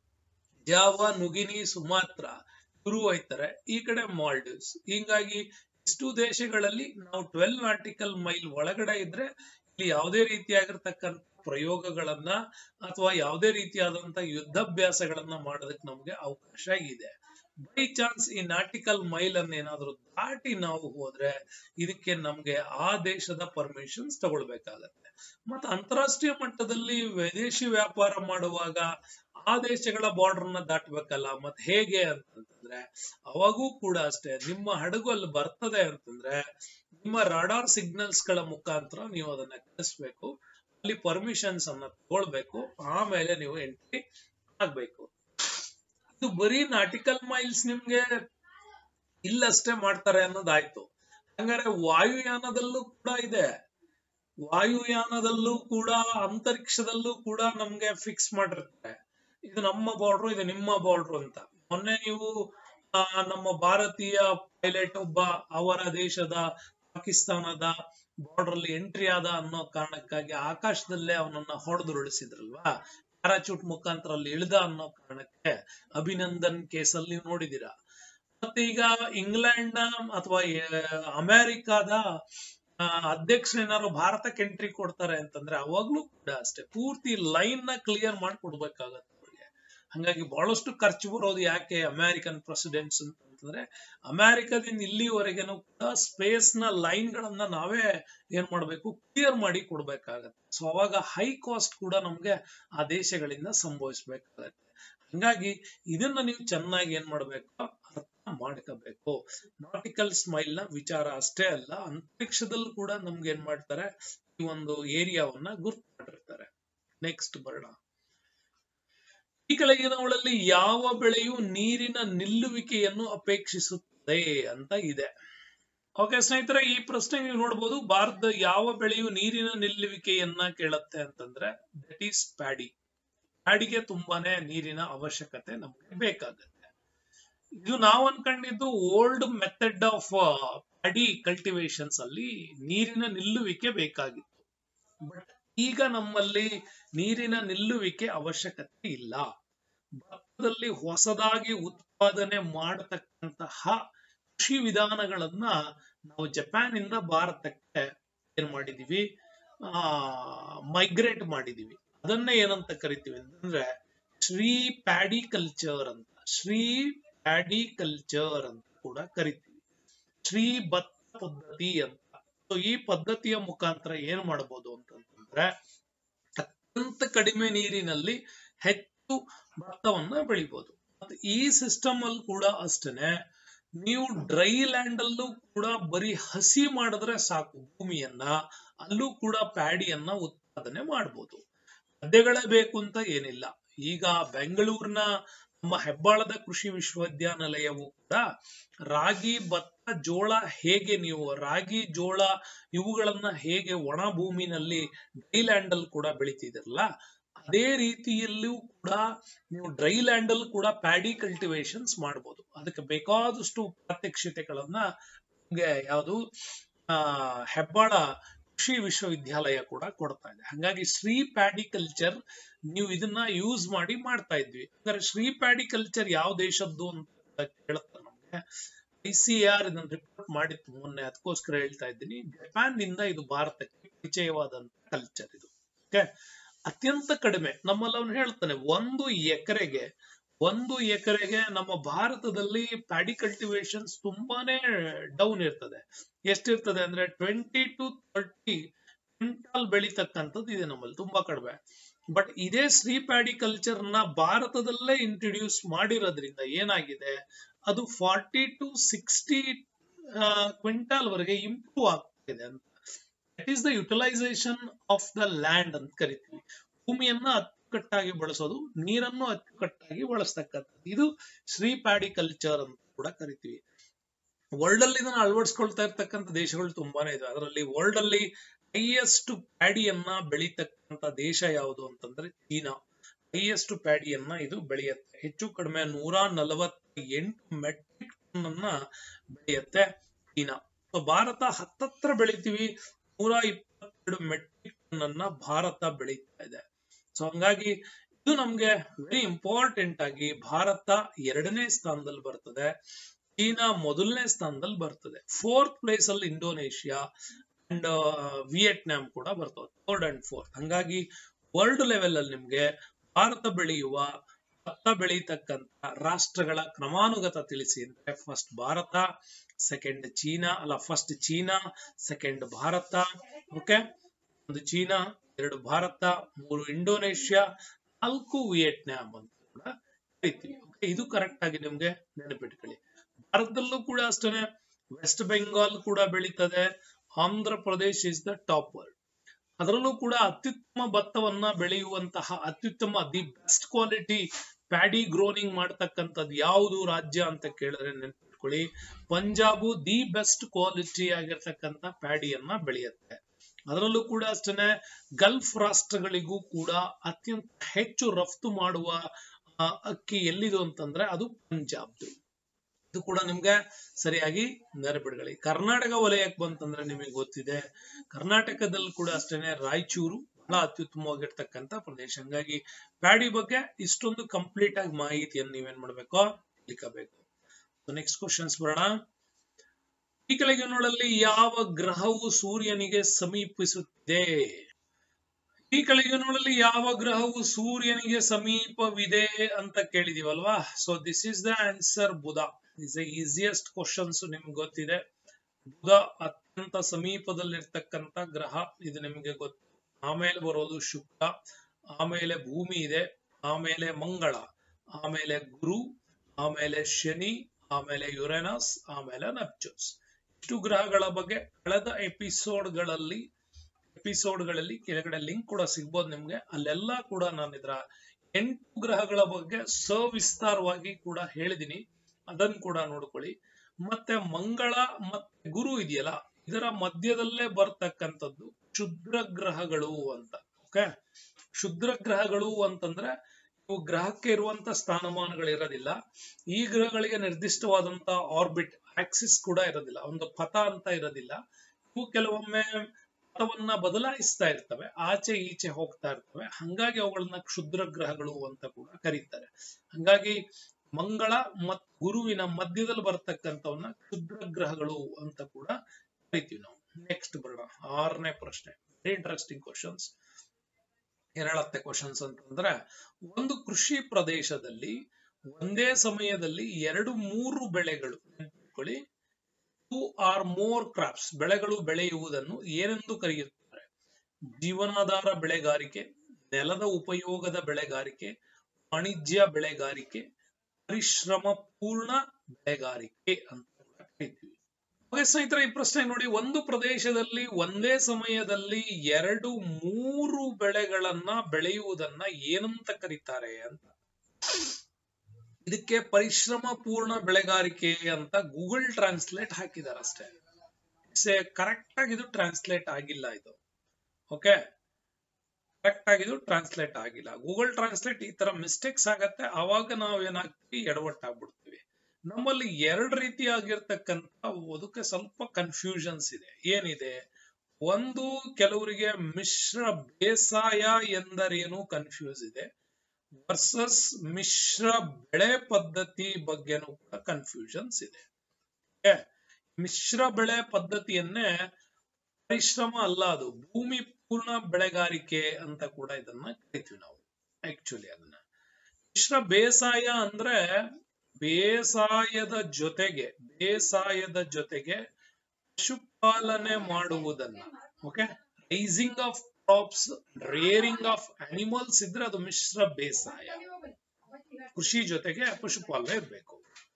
S1: Java New Guinea Sumatra ಇವರು ಹೋಯ್ತಾರೆ ಈ ಕಡೆ ಮಾಲ್ಡೀವ್ಸ್ ಹಿಂಗಾಗಿ ಇಷ್ಟು ದೇಶಗಳಲ್ಲಿ ನಾವು ಟ್ವೆಲ್ ನಾಟಿಕಲ್ ಮೈಲ್ ಒಳಗಡೆ ಇದ್ರೆ ಇಲ್ಲಿ ಯಾವುದೇ ರೀತಿಯಾಗಿರ್ತಕ್ಕಂಥ ಪ್ರಯೋಗಗಳನ್ನ ಅಥವಾ ಯಾವುದೇ ರೀತಿಯಾದಂತ ಯುದ್ಧಾಭ್ಯಾಸಗಳನ್ನ ಮಾಡೋದಕ್ಕೆ ನಮ್ಗೆ ಅವಕಾಶ ಇದೆ ಬೈ ಚಾನ್ಸ್ ಈ ನಾಟಿಕಲ್ ಮೈಲ್ ಅನ್ನ ಏನಾದ್ರೂ ದಾಟಿ ನಾವು ಹೋದ್ರೆ ಇದಕ್ಕೆ ನಮ್ಗೆ ಆ ದೇಶದ ಪರ್ಮಿಷನ್ಸ್ ತಗೊಳ್ಬೇಕಾಗತ್ತೆ ಮತ್ತೆ ಅಂತಾರಾಷ್ಟ್ರೀಯ ಮಟ್ಟದಲ್ಲಿ ವಿದೇಶಿ ವ್ಯಾಪಾರ ಮಾಡುವಾಗ ಆ ದೇಶಗಳ ಬಾರ್ಡರ್ ನ ದಾಟಬೇಕಲ್ಲ ಮತ್ತೆ ಹೇಗೆ ಅಂತಂದ್ರೆ ಅವಾಗೂ ಕೂಡ ಅಷ್ಟೇ ನಿಮ್ಮ ಹಡಗು ಅಲ್ಲಿ ಬರ್ತದೆ ಅಂತಂದ್ರೆ ನಿಮ್ಮ ರಾಡಾರ್ ಸಿಗ್ನಲ್ಸ್ ಗಳ ಮುಖಾಂತರ ನೀವು ಅದನ್ನ ಕಳಿಸ್ಬೇಕು ಅಲ್ಲಿ ಪರ್ಮಿಷನ್ಸ್ ಅನ್ನ ತಗೊಳ್ಬೇಕು ಆಮೇಲೆ ನೀವು ಎಂಟ್ರಿ ಆಗ್ಬೇಕು ಇದು ಬರೀ ನಾಟಿಕಲ್ ಮೈಲ್ಸ್ ನಿಮ್ಗೆ ಇಲ್ಲಷ್ಟೇ ಮಾಡ್ತಾರೆ ಅನ್ನೋದಾಯ್ತು ಹಂಗಾರೆ ವಾಯುಯಾನದಲ್ಲೂ ಕೂಡ ಇದೆ ವಾಯುಯಾನದಲ್ಲೂ ಕೂಡ ಅಂತರಿಕ್ಷದಲ್ಲೂ ಕೂಡ ನಮ್ಗೆ ಫಿಕ್ಸ್ ಮಾಡಿರ್ತಾರೆ ಇದು ನಮ್ಮ ಬಾರ್ಡ್ರು ಇದು ನಿಮ್ಮ ಬಾರ್ಡ್ರು ಅಂತ ಮೊನ್ನೆ ನೀವು ಆ, ನಮ್ಮ ಭಾರತೀಯ ಪೈಲಟ್ ಒಬ್ಬ ಅವರ ದೇಶದ ಪಾಕಿಸ್ತಾನದ ಬಾರ್ಡರ್ ಅಲ್ಲಿ ಎಂಟ್ರಿ ಆದ ಅನ್ನೋ ಕಾರಣಕ್ಕಾಗಿ ಆಕಾಶದಲ್ಲೇ ಅವನನ್ನ ಹೊಡೆದು ಉಳಿಸಿದ್ರಲ್ವಾ ಪ್ಯಾರಾಚೂಟ್ ಮುಖಾಂತರ ಅಲ್ಲಿ ಇಳಿದ ಅನ್ನೋ ಕಾರಣಕ್ಕೆ ಅಭಿನಂದನ್ ಕೇಸಲ್ಲಿ ನೀವು ನೋಡಿದೀರಾ ಮತ್ತೆ ಈಗ ಇಂಗ್ಲೆಂಡ್ ನ ಅಥವಾ ಅಮೆರಿಕಾದ ಅಧ್ಯಕ್ಷರು ಏನಾದ್ರು ಭಾರತಕ್ಕೆ ಎಂಟ್ರಿ ಕೊಡ್ತಾರೆ ಅಂತಂದ್ರೆ ಅವಾಗ್ಲೂ ಕೂಡ ಅಷ್ಟೇ ಪೂರ್ತಿ ಲೈನ್ ನ ಕ್ಲಿಯರ್ ಮಾಡಿ ಕೊಡ್ಬೇಕಾಗತ್ತೆ ಅವ್ರಿಗೆ ಹಂಗಾಗಿ ಬಹಳಷ್ಟು ಖರ್ಚು ಬರೋದು ಯಾಕೆ ಅಮೆರಿಕನ್ ಪ್ರೆಸಿಡೆಂಟ್ಸ್ ಅಂತಂದ್ರೆ ಅಮೆರಿಕದಿಂದ ಇಲ್ಲಿವರೆಗೆನೂ ಕೂಡ ಸ್ಪೇಸ್ ನ ಲೈನ್ ಗಳನ್ನ ನಾವೇ ಏನ್ ಮಾಡ್ಬೇಕು ಕ್ಲಿಯರ್ ಮಾಡಿ ಕೊಡ್ಬೇಕಾಗತ್ತೆ ಸೊ ಅವಾಗ ಹೈ ಕಾಸ್ಟ್ ಕೂಡ ನಮ್ಗೆ ಆ ದೇಶಗಳಿಂದ ಸಂಭವಿಸ್ಬೇಕಾಗತ್ತೆ ಹಂಗಾಗಿ ಇದನ್ನ ನೀವು ಚೆನ್ನಾಗಿ ಏನ್ ಮಾಡ್ಬೇಕು ಅರ್ಥ ಮಾಡ್ಕೋಬೇಕು ನಾಟಿಕಲ್ ಸ್ಮೈಲ್ ನ ವಿಚಾರ ಅಷ್ಟೇ ಅಲ್ಲ ಅಂತರಿಕ್ಷದಲ್ಲೂ ಕೂಡ ನಮ್ಗೆ ಏನ್ ಮಾಡ್ತಾರೆ ಈ ಒಂದು ಏರಿಯಾವನ್ನ ಗುರ್ತು ಮಾಡಿರ್ತಾರೆ ನೆಕ್ಸ್ಟ್ ಬರೋಣ ಈ ಕೆಳಗಿನವುಗಳಲ್ಲಿ ಯಾವ ಬೆಳೆಯು ನೀರಿನ ನಿಲ್ಲುವಿಕೆಯನ್ನು ಅಪೇಕ್ಷಿಸುತ್ತದೆ ಅಂತ ಇದೆ ಓಕೆ ಸ್ನೇಹಿತರೆ ಈ ಪ್ರಶ್ನೆ ನೀವು ನೋಡಬಹುದು ಭಾರತದ ಯಾವ ಬೆಳೆಯು ನೀರಿನ ನಿಲ್ಲುವಿಕೆಯನ್ನ ಕೇಳುತ್ತೆ ಅಂತಂದ್ರೆ ದಟ್ ಈಸ್ ಪ್ಯಾಡಿ ಪ್ಯಾಡಿಗೆ ತುಂಬಾನೇ ನೀರಿನ ಅವಶ್ಯಕತೆ ನಮ್ಗೆ ಬೇಕಾಗುತ್ತೆ ಇದು ನಾವು ಅನ್ಕೊಂಡಿದ್ದು old method of paddy cultivations ಅಲ್ಲಿ ನೀರಿನ ನಿಲ್ಲುವಿಕೆ ಬೇಕಾಗಿತ್ತು ಬಟ್ ಈಗ ನಮ್ಮಲ್ಲಿ ನೀರಿನ ನಿಲ್ಲುವಿಕೆ ಅವಶ್ಯಕತೆ ಇಲ್ಲ ಭತ್ತದಲ್ಲಿ ಹೊಸದಾಗಿ ಉತ್ಪಾದನೆ ಮಾಡತಕ್ಕಂತಹ ಕೃಷಿ ವಿಧಾನಗಳನ್ನ ನಾವು ಜಪಾನ್ ಇಂದ ಭಾರತಕ್ಕೆ ಏನ್ ಮಾಡಿದೀವಿ ಆ ಮೈಗ್ರೇಟ್ ಮಾಡಿದೀವಿ ಅದನ್ನ ಏನಂತ ಕರಿತೀವಿ ಅಂತಂದ್ರೆ ಶ್ರೀ ಪ್ಯಾಡಿ ಕಲ್ಚರ್ ಅಂತ ಶ್ರೀ ಪ್ಯಾಡಿ ಕಲ್ಚರ್ ಅಂತ ಕೂಡ ಕರಿತೀವಿ ಶ್ರೀ ಭತ್ತ ಪದ್ಧತಿ ಅಂತ ಸೊ ಈ ಪದ್ಧತಿಯ ಮುಖಾಂತರ ಏನ್ ಮಾಡಬಹುದು ಅಂತಂದ್ರೆ ಅತ್ಯಂತ ಕಡಿಮೆ ನೀರಿನಲ್ಲಿ ಹೆಚ್ಚು ಭತ್ತವನ್ನ ಬೆಳಿಬಹುದು ಮತ್ತೆ ಈ ಸಿಸ್ಟಮ್ ಅಲ್ಲಿ ಕೂಡ ಅಷ್ಟೇನೆ ನೀವು ಡ್ರೈ ಲ್ಯಾಂಡ್ ಅಲ್ಲೂ ಕೂಡ ಬರೀ ಹಸಿ ಮಾಡಿದ್ರೆ ಸಾಕು ಭೂಮಿಯನ್ನ ಅಲ್ಲೂ ಕೂಡ ಪ್ಯಾಡಿಯನ್ನ ಉತ್ಪಾದನೆ ಮಾಡಬಹುದು ಗದ್ದೆಗಳೇ ಬೇಕು ಅಂತ ಏನಿಲ್ಲ ಈಗ ಬೆಂಗಳೂರಿನ ನಮ್ಮ ಹೆಬ್ಬಾಳದ ಕೃಷಿ ವಿಶ್ವವಿದ್ಯಾನಿಲಯವು ಕೂಡ ರಾಗಿ ಭತ್ತ ಜೋಳ ಹೇಗೆ ನೀವು ರಾಗಿ ಜೋಳ ಇವುಗಳನ್ನ ಹೇಗೆ ಒಣ ಭೂಮಿನಲ್ಲಿ ಡ್ರೈ ಲ್ಯಾಂಡ್ ಅಲ್ಲಿ ಕೂಡ ಬೆಳಿತಿದಿರಲ್ಲ ಅದೇ ರೀತಿಯಲ್ಲೂ ಕೂಡ ನೀವು ಡ್ರೈ ಲ್ಯಾಂಡ್ ಅಲ್ಲಿ ಕೂಡ ಪ್ಯಾಡಿ ಕಲ್ಟಿವೇಶನ್ಸ್ ಮಾಡಬಹುದು ಅದಕ್ಕೆ ಬೇಕಾದಷ್ಟು ಪ್ರಾತ್ಯಕ್ಷಿತೆಗಳನ್ನ ನಿಮ್ಗೆ ಯಾವುದು ಆ ಹೆಬ್ಬಾಳ ಕೃಷಿ ವಿಶ್ವವಿದ್ಯಾಲಯ ಕೂಡ ಕೊಡ್ತಾ ಇದೆ ಹಾಗಾಗಿ ಶ್ರೀ ಪ್ಯಾಡಿ ಕಲ್ಚರ್ ನೀವು ಇದನ್ನ ಯೂಸ್ ಮಾಡಿ ಮಾಡ್ತಾ ಇದ್ವಿ ಅಂದ್ರೆ ಶ್ರೀ ಪ್ಯಾಡಿ ಕಲ್ಚರ್ ಯಾವ ದೇಶದ್ದು ಅಂತ ಕೇಳುತ್ತೆ ನಮ್ಗೆ ಐ ಸಿ ಆರ್ ಇದನ್ನ ರಿಪೋರ್ಟ್ ಮಾಡಿತ್ತು ಮೊನ್ನೆ ಅದಕ್ಕೋಸ್ಕರ ಹೇಳ್ತಾ ಇದ್ದೀನಿ ಜಪಾನ್ ನಿಂದ ಇದು ಭಾರತಕ್ಕೆ ಪರಿಚಯವಾದಂತ ಕಲ್ಚರ್ ಇದು ಓಕೆ ಅತ್ಯಂತ ಕಡಿಮೆ ನಮ್ಮಲ್ಲಿ ಅವನು ಹೇಳ್ತಾನೆ ಒಂದು ಎಕರೆಗೆ ಒಂದು ಎಕರೆಗೆ ನಮ್ಮ ಭಾರತದಲ್ಲಿ ಪ್ಯಾಡಿ ಕಲ್ಟಿವೇಶನ್ಸ್ ತುಂಬಾನೇ ಡೌನ್ ಇರ್ತದೆ ಎಷ್ಟಿರ್ತದೆ ಅಂದ್ರೆ ಟ್ವೆಂಟಿ ಟು ತರ್ಟಿ ಕ್ವಿಂಟಾಲ್ ಬೆಳಿತಕ್ಕಂಥದ್ದು ಇದೆ ನಮ್ಮಲ್ಲಿ ತುಂಬಾ ಕಡಿಮೆ ಬಟ್ ಇದೇ ಶ್ರೀ ಪ್ಯಾಡಿ ಕಲ್ಚರ್ ನ ಭಾರತದಲ್ಲೇ ಇಂಟ್ರೊಡ್ಯೂಸ್ ಮಾಡಿರೋದ್ರಿಂದ ಏನಾಗಿದೆ ಅದು ಫಾರ್ಟಿ ಟು ಸಿಕ್ಸ್ಟಿ ಕ್ವಿಂಟಾಲ್ ವರೆಗೆ ಇಂಪ್ರೂವ್ ಆಗ್ತಿದೆ ಅಂತ that is the utilisation of the land ಅಂತ ಕರಿತೀವಿ ಭೂಮಿಯನ್ನ ಅಚ್ಚುಕಟ್ಟಾಗಿ ಬಳಸೋದು ನೀರನ್ನು ಅಚ್ಚುಕಟ್ಟಾಗಿ ಬಳಸ್ತಕ್ಕಂಥದ್ದು ಇದು ಶ್ರೀ ಪ್ಯಾಡಿ ಕಲ್ಚರ್ ಅಂತ ಕೂಡ ಕರಿತೀವಿ ವರ್ಲ್ಡ್ ಅಲ್ಲಿ ಇದನ್ನ ಅಳವಡಿಸ್ಕೊಳ್ತಾ ಇರ್ತಕ್ಕಂಥ ದೇಶಗಳು ತುಂಬಾನೇ ಇದೆ ಅದರಲ್ಲಿ ವರ್ಲ್ಡ್ ಅಲ್ಲಿ ಹೈಯೆಸ್ಟ್ ಪ್ಯಾಡಿಯನ್ನ ಬೆಳೀತಕ್ಕಂಥ ದೇಶ ಯಾವುದು ಅಂತಂದ್ರೆ ಚೀನಾ ಹೈಯೆಸ್ಟ್ ಪ್ಯಾಡಿಯನ್ನ ಇದು ಬೆಳೆಯುತ್ತೆ ಹೆಚ್ಚು ಕಡಿಮೆ ನೂರ ನಲವತ್ತ ಎಂಟು ಮೆಟ್ರಿಕ್ ಟನ್ ಅನ್ನ ಬೆಳೆಯುತ್ತೆ ಚೀನಾ ಸೊ ಭಾರತ ಹತ್ತತ್ರ ಬೆಳಿತೀವಿ ನೂರ ಇಪ್ಪತ್ತೆರಡು ಮೆಟ್ರಿಕ್ ಟನ್ ಅನ್ನ ಭಾರತ ಬೆಳೀತಾ ಇದೆ ಸೊ ಹಂಗಾಗಿ ಇದು ನಮ್ಗೆ ವೆರಿ ಇಂಪಾರ್ಟೆಂಟ್ ಆಗಿ ಭಾರತ ಎರಡನೇ ಸ್ಥಾನದಲ್ಲಿ ಬರ್ತದೆ ಚೀನಾ ಮೊದಲನೇ ಸ್ಥಾನದಲ್ಲಿ ಬರ್ತದೆ ಫೋರ್ತ್ ಪ್ಲೇಸ್ ಅಲ್ಲಿ ಇಂಡೋನೇಷಿಯಾ ಅಂಡ್ ವಿಯೆಟ್ನಾಂ ಕೂಡ ಬರ್ತವೆ ಥರ್ಡ್ ಅಂಡ್ ಫೋರ್ತ್ ಹಂಗಾಗಿ ವರ್ಲ್ಡ್ ಲೆವೆಲ್ ಅಲ್ಲಿ ನಿಮ್ಗೆ ಭಾರತ ಬೆಳೆಯುವ ಭತ್ತ ಬೆಳೀತಕ್ಕಂತ ರಾಷ್ಟ್ರಗಳ ಕ್ರಮಾನುಗತ ತಿಳಿಸಿ ಅಂದ್ರೆ ಫಸ್ಟ್ ಭಾರತ ಸೆಕೆಂಡ್ ಚೀನಾ ಅಲ್ಲ first China second Bharat okay ಒಂದು ಚೀನಾ ಎರಡು ಭಾರತ ಮೂರು ಇಂಡೋನೇಷ್ಯಾ ನಾಲ್ಕು ವಿಯೆಟ್ನಾಂ ಅಂತ ಕೂಡ ಕರಿತೀವಿ Okay, ಇದು ಕರೆಕ್ಟ್ ಆಗಿ ನಿಮ್ಗೆ ನೆನಪಿಟ್ಕೊಳ್ಳಿ ಭಾರತದಲ್ಲೂ ಕೂಡ ಅಷ್ಟೇ ವೆಸ್ಟ್ ಬೆಂಗಾಲ್ ಕೂಡ ಬೆಳೀತದೆ Andhra Pradesh is the topper ಅದರಲ್ಲೂ ಕೂಡ ಅತ್ಯುತ್ತಮ ಭತ್ತವನ್ನ ಬೆಳೆಯುವಂತಹ ಅತ್ಯುತ್ತಮ the best quality paddy growing ಮಾಡ್ತಕ್ಕಂಥದ್ದು ಯಾವುದು ರಾಜ್ಯ ಅಂತ ಕೇಳಿದ್ರೆ ನೆನ್ಪಿಟ್ಕೊಳ್ಳಿ ಪಂಜಾಬು ದಿ ಬೆಸ್ಟ್ ಕ್ವಾಲಿಟಿ ಆಗಿರ್ತಕ್ಕಂಥ ಪ್ಯಾಡಿಯನ್ನ ಬೆಳೆಯುತ್ತೆ ಅದರಲ್ಲೂ ಕೂಡ ಅಷ್ಟೇ ಗಲ್ಫ್ ರಾಷ್ಟ್ರಗಳಿಗೂ ಕೂಡ ಅತ್ಯಂತ ಹೆಚ್ಚು ರಫ್ತು ಮಾಡುವ ಆ, ಅಕ್ಕಿ ಎಲ್ಲಿದು ಅಂತಂದ್ರೆ ಅದು ಪಂಜಾಬ್ದು ಇದು ಕೂಡ ನಿಮ್ಗೆ ಸರಿಯಾಗಿ ನೆನಪಿಡ್ಕೊಳ್ಳಿ ಕರ್ನಾಟಕ ವಲಯಕ್ಕೆ ಬಂತಂದ್ರೆ ನಿಮಗೆ ಗೊತ್ತಿದೆ ಕರ್ನಾಟಕದಲ್ಲಿ ಕೂಡ ಅಷ್ಟೇನೆ ರಾಯಚೂರು ಬಹಳ ಅತ್ಯುತ್ತಮವಾಗಿರ್ತಕ್ಕಂಥ ಪ್ರದೇಶ ಹಂಗಾಗಿ ಪ್ಯಾಡಿ ಬಗ್ಗೆ ಇಷ್ಟೊಂದು ಕಂಪ್ಲೀಟ್ ಆಗಿ ಮಾಹಿತಿಯನ್ನು ನೀವೇನ್ ಮಾಡ್ಬೇಕು ತಿಳ್ಕೋಬೇಕು ನೆಕ್ಸ್ಟ್ ಕ್ವಶನ್ಸ್ ಬರೋಣ ಈ ಕೆಳಗಿನೊಳಲ್ಲಿ ಯಾವ ಗ್ರಹವು ಸೂರ್ಯನಿಗೆ ಸಮೀಪಿಸುತ್ತಿದೆ ಈ ಕೆಳಗಿನೊಳಲ್ಲಿ ಯಾವ ಗ್ರಹವು ಸೂರ್ಯನಿಗೆ ಸಮೀಪವಿದೆ ಅಂತ ಕೇಳಿದೀವಲ್ವಾ so this is the answer ಬುಧ ಇಸ್ ಈಸಿಯೆಸ್ಟ್ ಕ್ವಶನ್ಸ್ ನಿಮ್ಗೆ ಗೊತ್ತಿದೆ ಬುಧ ಅತ್ಯಂತ ಸಮೀಪದಲ್ಲಿರ್ತಕ್ಕಂಥ ಗ್ರಹ ಇದು ನಿಮಗೆ ಗೊತ್ತು ಆಮೇಲೆ ಬರೋದು ಶುಕ್ರ ಆಮೇಲೆ ಭೂಮಿ ಇದೆ ಆಮೇಲೆ ಮಂಗಳ ಆಮೇಲೆ ಗುರು ಆಮೇಲೆ ಶನಿ ಆಮೇಲೆ ಯುರೆನಸ್ ಆಮೇಲೆ ನೆಪ್ಚೂಸ್ ಇಷ್ಟು ಗ್ರಹಗಳ ಬಗ್ಗೆ ಕಳೆದ ಎಪಿಸೋಡ್ಗಳಲ್ಲಿ ಎಪಿಸೋಡ್ಗಳಲ್ಲಿ ಕೆಳಗಡೆ ಲಿಂಕ್ ಕೂಡ ಸಿಗ್ಬೋದು ನಿಮ್ಗೆ ಅಲ್ಲೆಲ್ಲ ಕೂಡ ನಾನು ಇದರ ಎಂಟು ಗ್ರಹಗಳ ಬಗ್ಗೆ ಸವಿಸ್ತಾರವಾಗಿ ಕೂಡ ಹೇಳಿದೀನಿ ಅದನ್ನ ಕೂಡ ನೋಡ್ಕೊಳ್ಳಿ ಮತ್ತೆ ಮಂಗಳ ಮತ್ತೆ ಗುರು ಇದೆಯಲ್ಲ ಇದರ ಮಧ್ಯದಲ್ಲೇ ಬರ್ತಕ್ಕಂಥದ್ದು ಕ್ಷುದ್ರ ಗ್ರಹಗಳು ಅಂತ ಓಕೆ ಕ್ಷುದ್ರ ಗ್ರಹಗಳು ಅಂತಂದ್ರೆ ಇವು ಗ್ರಹಕ್ಕೆ ಇರುವಂತ ಸ್ಥಾನಮಾನಗಳು ಇರೋದಿಲ್ಲ ಈ ಗ್ರಹಗಳಿಗೆ ನಿರ್ದಿಷ್ಟವಾದಂತ ಆರ್ಬಿಟ್ ಆಕ್ಸಿಸ್ ಕೂಡ ಇರೋದಿಲ್ಲ ಒಂದು ಪಥ ಅಂತ ಇರೋದಿಲ್ಲ ಇವು ಕೆಲವೊಮ್ಮೆ ಪಥವನ್ನ ಬದಲಾಯಿಸ್ತಾ ಇರ್ತವೆ ಆಚೆ ಈಚೆ ಹೋಗ್ತಾ ಇರ್ತವೆ ಹಂಗಾಗಿ ಅವುಗಳನ್ನ ಕ್ಷುದ್ರ ಗ್ರಹಗಳು ಅಂತ ಕೂಡ ಕರೀತಾರೆ ಹಂಗಾಗಿ ಮಂಗಳ ಮತ್ತು ಗುರುವಿನ ಮಧ್ಯದಲ್ಲಿ ಬರ್ತಕ್ಕಂಥವನ್ನ ಕ್ಷುದ್ರ ಗ್ರಹಗಳು ಅಂತ ಕೂಡ ಕರಿತೀವಿ ನಾವು ನೆಕ್ಸ್ಟ್ ಬರೋಣ ಆರನೇ ಪ್ರಶ್ನೆ ವೆರಿ ಇಂಟ್ರೆಸ್ಟಿಂಗ್ ಕ್ವಶನ್ಸ್ ಏನೇಳತ್ತೆ ಕ್ವಶನ್ಸ್ ಅಂತಂದ್ರೆ ಒಂದು ಕೃಷಿ ಪ್ರದೇಶದಲ್ಲಿ ಒಂದೇ ಸಮಯದಲ್ಲಿ ಎರಡು ಮೂರು ಬೆಳೆಗಳು ನೆನ್ಪಿಟ್ಕೊಳ್ಳಿ ಟೂ ಆರ್ ಮೋರ್ ಕ್ರಾಪ್ಸ್ ಬೆಳೆಗಳು ಬೆಳೆಯುವುದನ್ನು ಏನೆಂದು ಕರೆಯುತ್ತಾರೆ ಜೀವನಾಧಾರ ಬೆಳೆಗಾರಿಕೆ ನೆಲದ ಉಪಯೋಗದ ಬೆಳೆಗಾರಿಕೆ ವಾಣಿಜ್ಯ ಬೆಳೆಗಾರಿಕೆ ಪರಿಶ್ರಮ ಪೂರ್ಣ ಬೆಳೆಗಾರಿಕೆ ಅಂತ ಕೂಡ ಕರಿತೀವಿ ಹಾಗೆ ಸ್ನೇಹಿತರೆ ಈ ಪ್ರಶ್ನೆ ನೋಡಿ ಒಂದು ಪ್ರದೇಶದಲ್ಲಿ ಒಂದೇ ಸಮಯದಲ್ಲಿ ಎರಡು ಮೂರು ಬೆಳೆಗಳನ್ನ ಬೆಳೆಯುವುದನ್ನ ಏನಂತ ಕರೀತಾರೆ ಅಂತ ಇದಕ್ಕೆ ಪರಿಶ್ರಮ ಪೂರ್ಣ ಬೆಳೆಗಾರಿಕೆ ಅಂತ ಗೂಗಲ್ ಟ್ರಾನ್ಸ್ಲೇಟ್ ಹಾಕಿದಾರೆ ಅಷ್ಟೇ ಕರೆಕ್ಟ್ ಆಗಿ ಇದು ಟ್ರಾನ್ಸ್ಲೇಟ್ ಆಗಿಲ್ಲ ಇದು ಓಕೆ ಕರೆಕ್ಟ್ ಆಗಿ ಇದು ಟ್ರಾನ್ಸ್ಲೇಟ್ ಆಗಿಲ್ಲ ಗೂಗಲ್ ಟ್ರಾನ್ಸ್ಲೇಟ್ ಈ ತರ ಮಿಸ್ಟೇಕ್ಸ್ ಆಗತ್ತೆ ಅವಾಗ ನಾವ್ ಏನಾಗ್ತೀವಿ ಎಡವಟ್ಟಾಗ್ಬಿಡ್ತೀವಿ ನಮ್ಮಲ್ಲಿ ಎರಡ್ ರೀತಿಯಾಗಿರ್ತಕ್ಕಂತ ಅದಕ್ಕೆ ಸ್ವಲ್ಪ ಕನ್ಫ್ಯೂಷನ್ಸ್ ಇದೆ ಏನಿದೆ ಒಂದು ಕೆಲವರಿಗೆ ಮಿಶ್ರ ಬೇಸಾಯ ಎಂದರೇನು ಕನ್ಫ್ಯೂಸ್ ಇದೆ ವರ್ಸಸ್ ಮಿಶ್ರ ಬೆಳೆ ಪದ್ಧತಿ ಬಗ್ಗೆನೂ ಕೂಡ ಕನ್ಫ್ಯೂಷನ್ಸ್ ಇದೆ Okay? ಮಿಶ್ರ ಬೆಳೆ ಪದ್ಧತಿಯನ್ನೇ ಪರಿಶ್ರಮ ಅಲ್ಲ ಅದು ಭೂಮಿ ಪೂರ್ಣ ಬೆಳೆಗಾರಿಕೆ ಅಂತ ಕೂಡ ಇದನ್ನ ಕರಿತೀವಿ ನಾವು ಆಕ್ಚುಲಿ ಅದನ್ನ ಮಿಶ್ರ ಬೇಸಾಯ ಅಂದ್ರೆ ಬೇಸಾಯದ ಜೊತೆಗೆ ಬೇಸಾಯದ ಜೊತೆಗೆ ಪಶುಪಾಲನೆ ಮಾಡುವುದನ್ನ okay raising of crops rearing of animals ಇದ್ರೆ ಅದು ಮಿಶ್ರ ಬೇಸಾಯ ಕೃಷಿ ಜೊತೆಗೆ ಪಶುಪಾಲನೆ ಇರಬೇಕು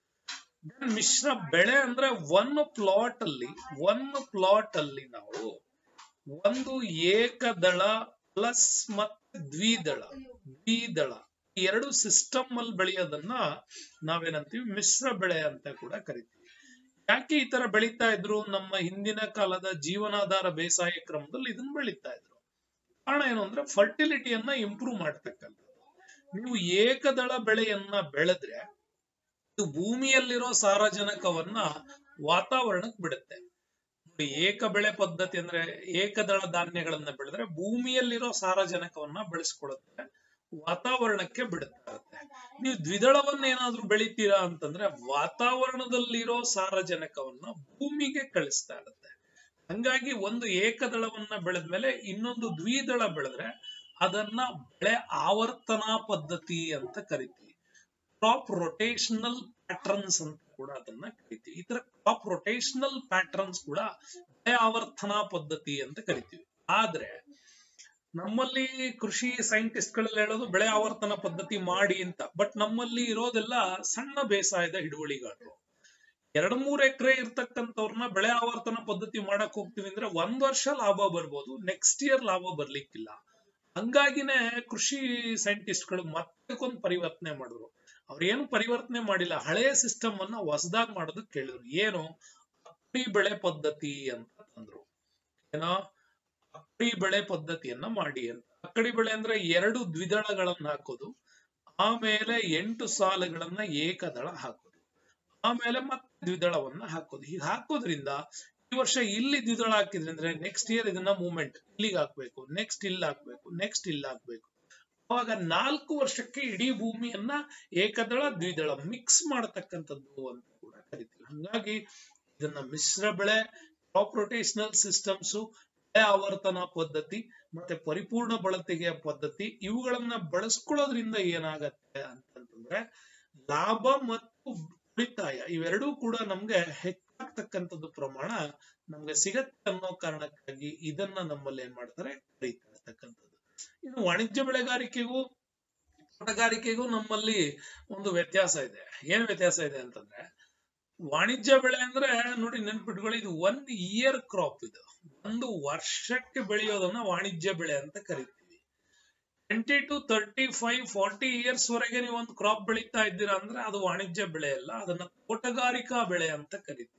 S1: ಮಿಶ್ರ ಬೆಳೆ ಅಂದ್ರೆ ಒನ್ ಪ್ಲಾಟ್ ಅಲ್ಲಿ ಒನ್ ಪ್ಲಾಟ್ ಅಲ್ಲಿ ನಾವು ಒಂದು ಏಕದಳ ಪ್ಲಸ್ ಮತ್ತೆ ದ್ವಿದಳ ದ್ವಿದಳ ಈ ಎರಡು ಸಿಸ್ಟಮ್ ಅಲ್ಲಿ ಬೆಳೆಯೋದನ್ನ ನಾವೇನಂತೀವಿ ಮಿಶ್ರ ಬೆಳೆ ಅಂತ ಕೂಡ ಕರಿತೀವಿ ಯಾಕೆ ಈ ತರ ಬೆಳೀತಾ ಇದ್ರು ನಮ್ಮ ಹಿಂದಿನ ಕಾಲದ ಜೀವನಾಧಾರ ಬೇಸಾಯ ಕ್ರಮದಲ್ಲಿ ಇದನ್ನ ಬೆಳೀತಾ ಇದ್ರು ಕಾರಣ ಏನು ಅಂದ್ರೆ ಫರ್ಟಿಲಿಟಿಯನ್ನ ಇಂಪ್ರೂವ್ ಮಾಡ್ತಕ್ಕಂಥದ್ದು ನೀವು ಏಕದಳ ಬೆಳೆಯನ್ನ ಬೆಳೆದ್ರೆ ಇದು ಭೂಮಿಯಲ್ಲಿರೋ ಸಾರಜನಕವನ್ನ ವಾತಾವರಣಕ್ಕೆ ಬಿಡುತ್ತೆ ನೋಡಿ ಏಕ ಬೆಳೆ ಪದ್ಧತಿ ಅಂದ್ರೆ ಏಕದಳ ಧಾನ್ಯಗಳನ್ನ ಬೆಳೆದ್ರೆ ಭೂಮಿಯಲ್ಲಿರೋ ಸಾರಜನಕವನ್ನ ಬೆಳೆಸ್ಕೊಡುತ್ತೆ ವಾತಾವರಣಕ್ಕೆ ಬಿಡುತ್ತಾ ಇರುತ್ತೆ ನೀವು ದ್ವಿದಳವನ್ನ ಏನಾದ್ರೂ ಬೆಳಿತೀರಾ ಅಂತಂದ್ರೆ ವಾತಾವರಣದಲ್ಲಿರೋ ಸಾರಜನಕವನ್ನ ಭೂಮಿಗೆ ಕಳಿಸ್ತಾ ಇರುತ್ತೆ ಹಂಗಾಗಿ ಒಂದು ಏಕದಳವನ್ನ ಬೆಳೆದ್ಮೇಲೆ ಇನ್ನೊಂದು ದ್ವಿದಳ ಬೆಳೆದ್ರೆ ಅದನ್ನ ಬೆಳೆ ಆವರ್ತನಾ ಪದ್ಧತಿ ಅಂತ ಕರಿತೀವಿ ಕ್ರಾಪ್ ರೊಟೇಷನಲ್ ಪ್ಯಾಟ್ರನ್ಸ್ ಅಂತ ಕೂಡ ಅದನ್ನ ಕರಿತೀವಿ ಈ ತರ ಕ್ರಾಪ್ ರೊಟೇಷನಲ್ ಪ್ಯಾಟ್ರನ್ಸ್ ಕೂಡ ಬೆಳೆ ಆವರ್ತನ ಪದ್ಧತಿ ಅಂತ ಕರಿತೀವಿ ಆದ್ರೆ ನಮ್ಮಲ್ಲಿ ಕೃಷಿ ಸೈಂಟಿಸ್ಟ್ ಗಳೆಲ್ಲ ಹೇಳೋದು ಬೆಳೆ ಆವರ್ತನ ಪದ್ಧತಿ ಮಾಡಿ ಅಂತ ಬಟ್ ನಮ್ಮಲ್ಲಿ ಇರೋದೆಲ್ಲ ಸಣ್ಣ ಬೇಸಾಯದ ಹಿಡುವಳಿಗಾರರು ಎರಡ್ ಮೂರ್ ಎಕರೆ ಇರ್ತಕ್ಕಂಥವ್ರನ್ನ ಬೆಳೆ ಆವರ್ತನ ಪದ್ಧತಿ ಮಾಡಕ್ ಹೋಗ್ತೀವಿ ಅಂದ್ರೆ ಒಂದ್ ವರ್ಷ ಲಾಭ ಬರ್ಬೋದು ನೆಕ್ಸ್ಟ್ ಇಯರ್ ಲಾಭ ಬರ್ಲಿಕ್ಕಿಲ್ಲ ಹಂಗಾಗಿನೇ ಕೃಷಿ ಸೈಂಟಿಸ್ಟ್ಗಳು ಮತ್ತೊಂದು ಪರಿವರ್ತನೆ ಮಾಡಿದ್ರು ಅವ್ರೇನು ಪರಿವರ್ತನೆ ಮಾಡಿಲ್ಲ ಹಳೆಯ ಸಿಸ್ಟಮ್ ಅನ್ನ ಹೊಸದಾಗಿ ಮಾಡೋದಕ್ಕೆ ಕೇಳಿದ್ರು ಏನು ಅಕ್ಕಡಿ ಬೆಳೆ ಪದ್ಧತಿ ಅಂತ ತಂದ್ರು ಏನೋ ಅಕ್ಕಡಿ ಬೆಳೆ ಪದ್ಧತಿಯನ್ನ ಮಾಡಿ ಅಂತ ಅಕ್ಕಡಿ ಬೆಳೆ ಅಂದ್ರೆ ಎರಡು ದ್ವಿದಳಗಳನ್ನ ಹಾಕೋದು ಆಮೇಲೆ ಎಂಟು ಸಾಲುಗಳನ್ನ ಏಕದಳ ಹಾಕೋದು ಆಮೇಲೆ ಮತ್ತೆ ದ್ವಿದಳವನ್ನ ಹಾಕೋದು ಹೀಗೆ ಹಾಕೋದ್ರಿಂದ ಈ ವರ್ಷ ಇಲ್ಲಿ ದ್ವಿದಳ ಹಾಕಿದ್ರೆ ಅಂದ್ರೆ ನೆಕ್ಸ್ಟ್ ಇಯರ್ ಇದನ್ನ ಮೂವ್ಮೆಂಟ್ ಇಲ್ಲಿಗೆ ಹಾಕ್ಬೇಕು ನೆಕ್ಸ್ಟ್ ಇಲ್ಲಿ ಹಾಕ್ಬೇಕು ನೆಕ್ಸ್ಟ್ ಇಲ್ಲಿ ಹಾಕ್ಬೇಕು ಅವಾಗ ನಾಲ್ಕು ವರ್ಷಕ್ಕೆ ಇಡೀ ಭೂಮಿಯನ್ನ ಏಕದಳ ದ್ವಿದಳ ಮಿಕ್ಸ್ ಮಾಡತಕ್ಕಂಥದ್ದು ಅಂತ ಕೂಡ ಕರಿತೀವಿ ಹಂಗಾಗಿ ಇದನ್ನ ಮಿಶ್ರ ಬೆಳೆ ಕ್ರಾಪ್ ರೊಟೇಷನಲ್ ಸಿಸ್ಟಮ್ಸ್ ಬೆಳೆ ಆವರ್ತನ ಪದ್ಧತಿ ಮತ್ತೆ ಪರಿಪೂರ್ಣ ಬಳಕೆಯ ಪದ್ಧತಿ ಇವುಗಳನ್ನ ಬಳಸ್ಕೊಳ್ಳೋದ್ರಿಂದ ಏನಾಗತ್ತೆ ಅಂತಂತಂದ್ರೆ ಲಾಭ ಮತ್ತು ಉಳಿತಾಯ ಇವೆರಡೂ ಕೂಡ ನಮ್ಗೆ ಹೆಚ್ಚಾಗ್ತಕ್ಕಂಥದ್ದು ಪ್ರಮಾಣ ನಮ್ಗೆ ಸಿಗತ್ತೆ ಅನ್ನೋ ಕಾರಣಕ್ಕಾಗಿ ಇದನ್ನ ನಮ್ಮಲ್ಲಿ ಏನ್ ಮಾಡ್ತಾರೆ ಕರೀತಾ ಇರ್ತಕ್ಕಂಥದ್ದು ಇನ್ನು ವಾಣಿಜ್ಯ ಬೆಳೆಗಾರಿಕೆಗೂ ತೋಟಗಾರಿಕೆಗೂ ನಮ್ಮಲ್ಲಿ ಒಂದು ವ್ಯತ್ಯಾಸ ಇದೆ ಏನ್ ವ್ಯತ್ಯಾಸ ಇದೆ ಅಂತಂದ್ರೆ ವಾಣಿಜ್ಯ ಬೆಳೆ ಅಂದ್ರೆ ನೋಡಿ ನೆನ್ಪಿಟ್ಕೊಳ್ಳಿ ಇದು ಒನ್ ಇಯರ್ ಕ್ರಾಪ್ ಇದು ಒಂದು ವರ್ಷಕ್ಕೆ ಬೆಳೆಯೋದನ್ನ ವಾಣಿಜ್ಯ ಬೆಳೆ ಅಂತ ಕರಿತೀವಿ twenty to thirty five forty years ವರೆಗೆ ನೀವು ಒಂದು ಕ್ರಾಪ್ ಬೆಳೀತಾ ಇದ್ದೀರಾ ಅಂದ್ರೆ ಅದು ವಾಣಿಜ್ಯ ಬೆಳೆ ಅಲ್ಲ ಅದನ್ನ ತೋಟಗಾರಿಕಾ ಬೆಳೆ ಅಂತ ಕರಿತೀವಿ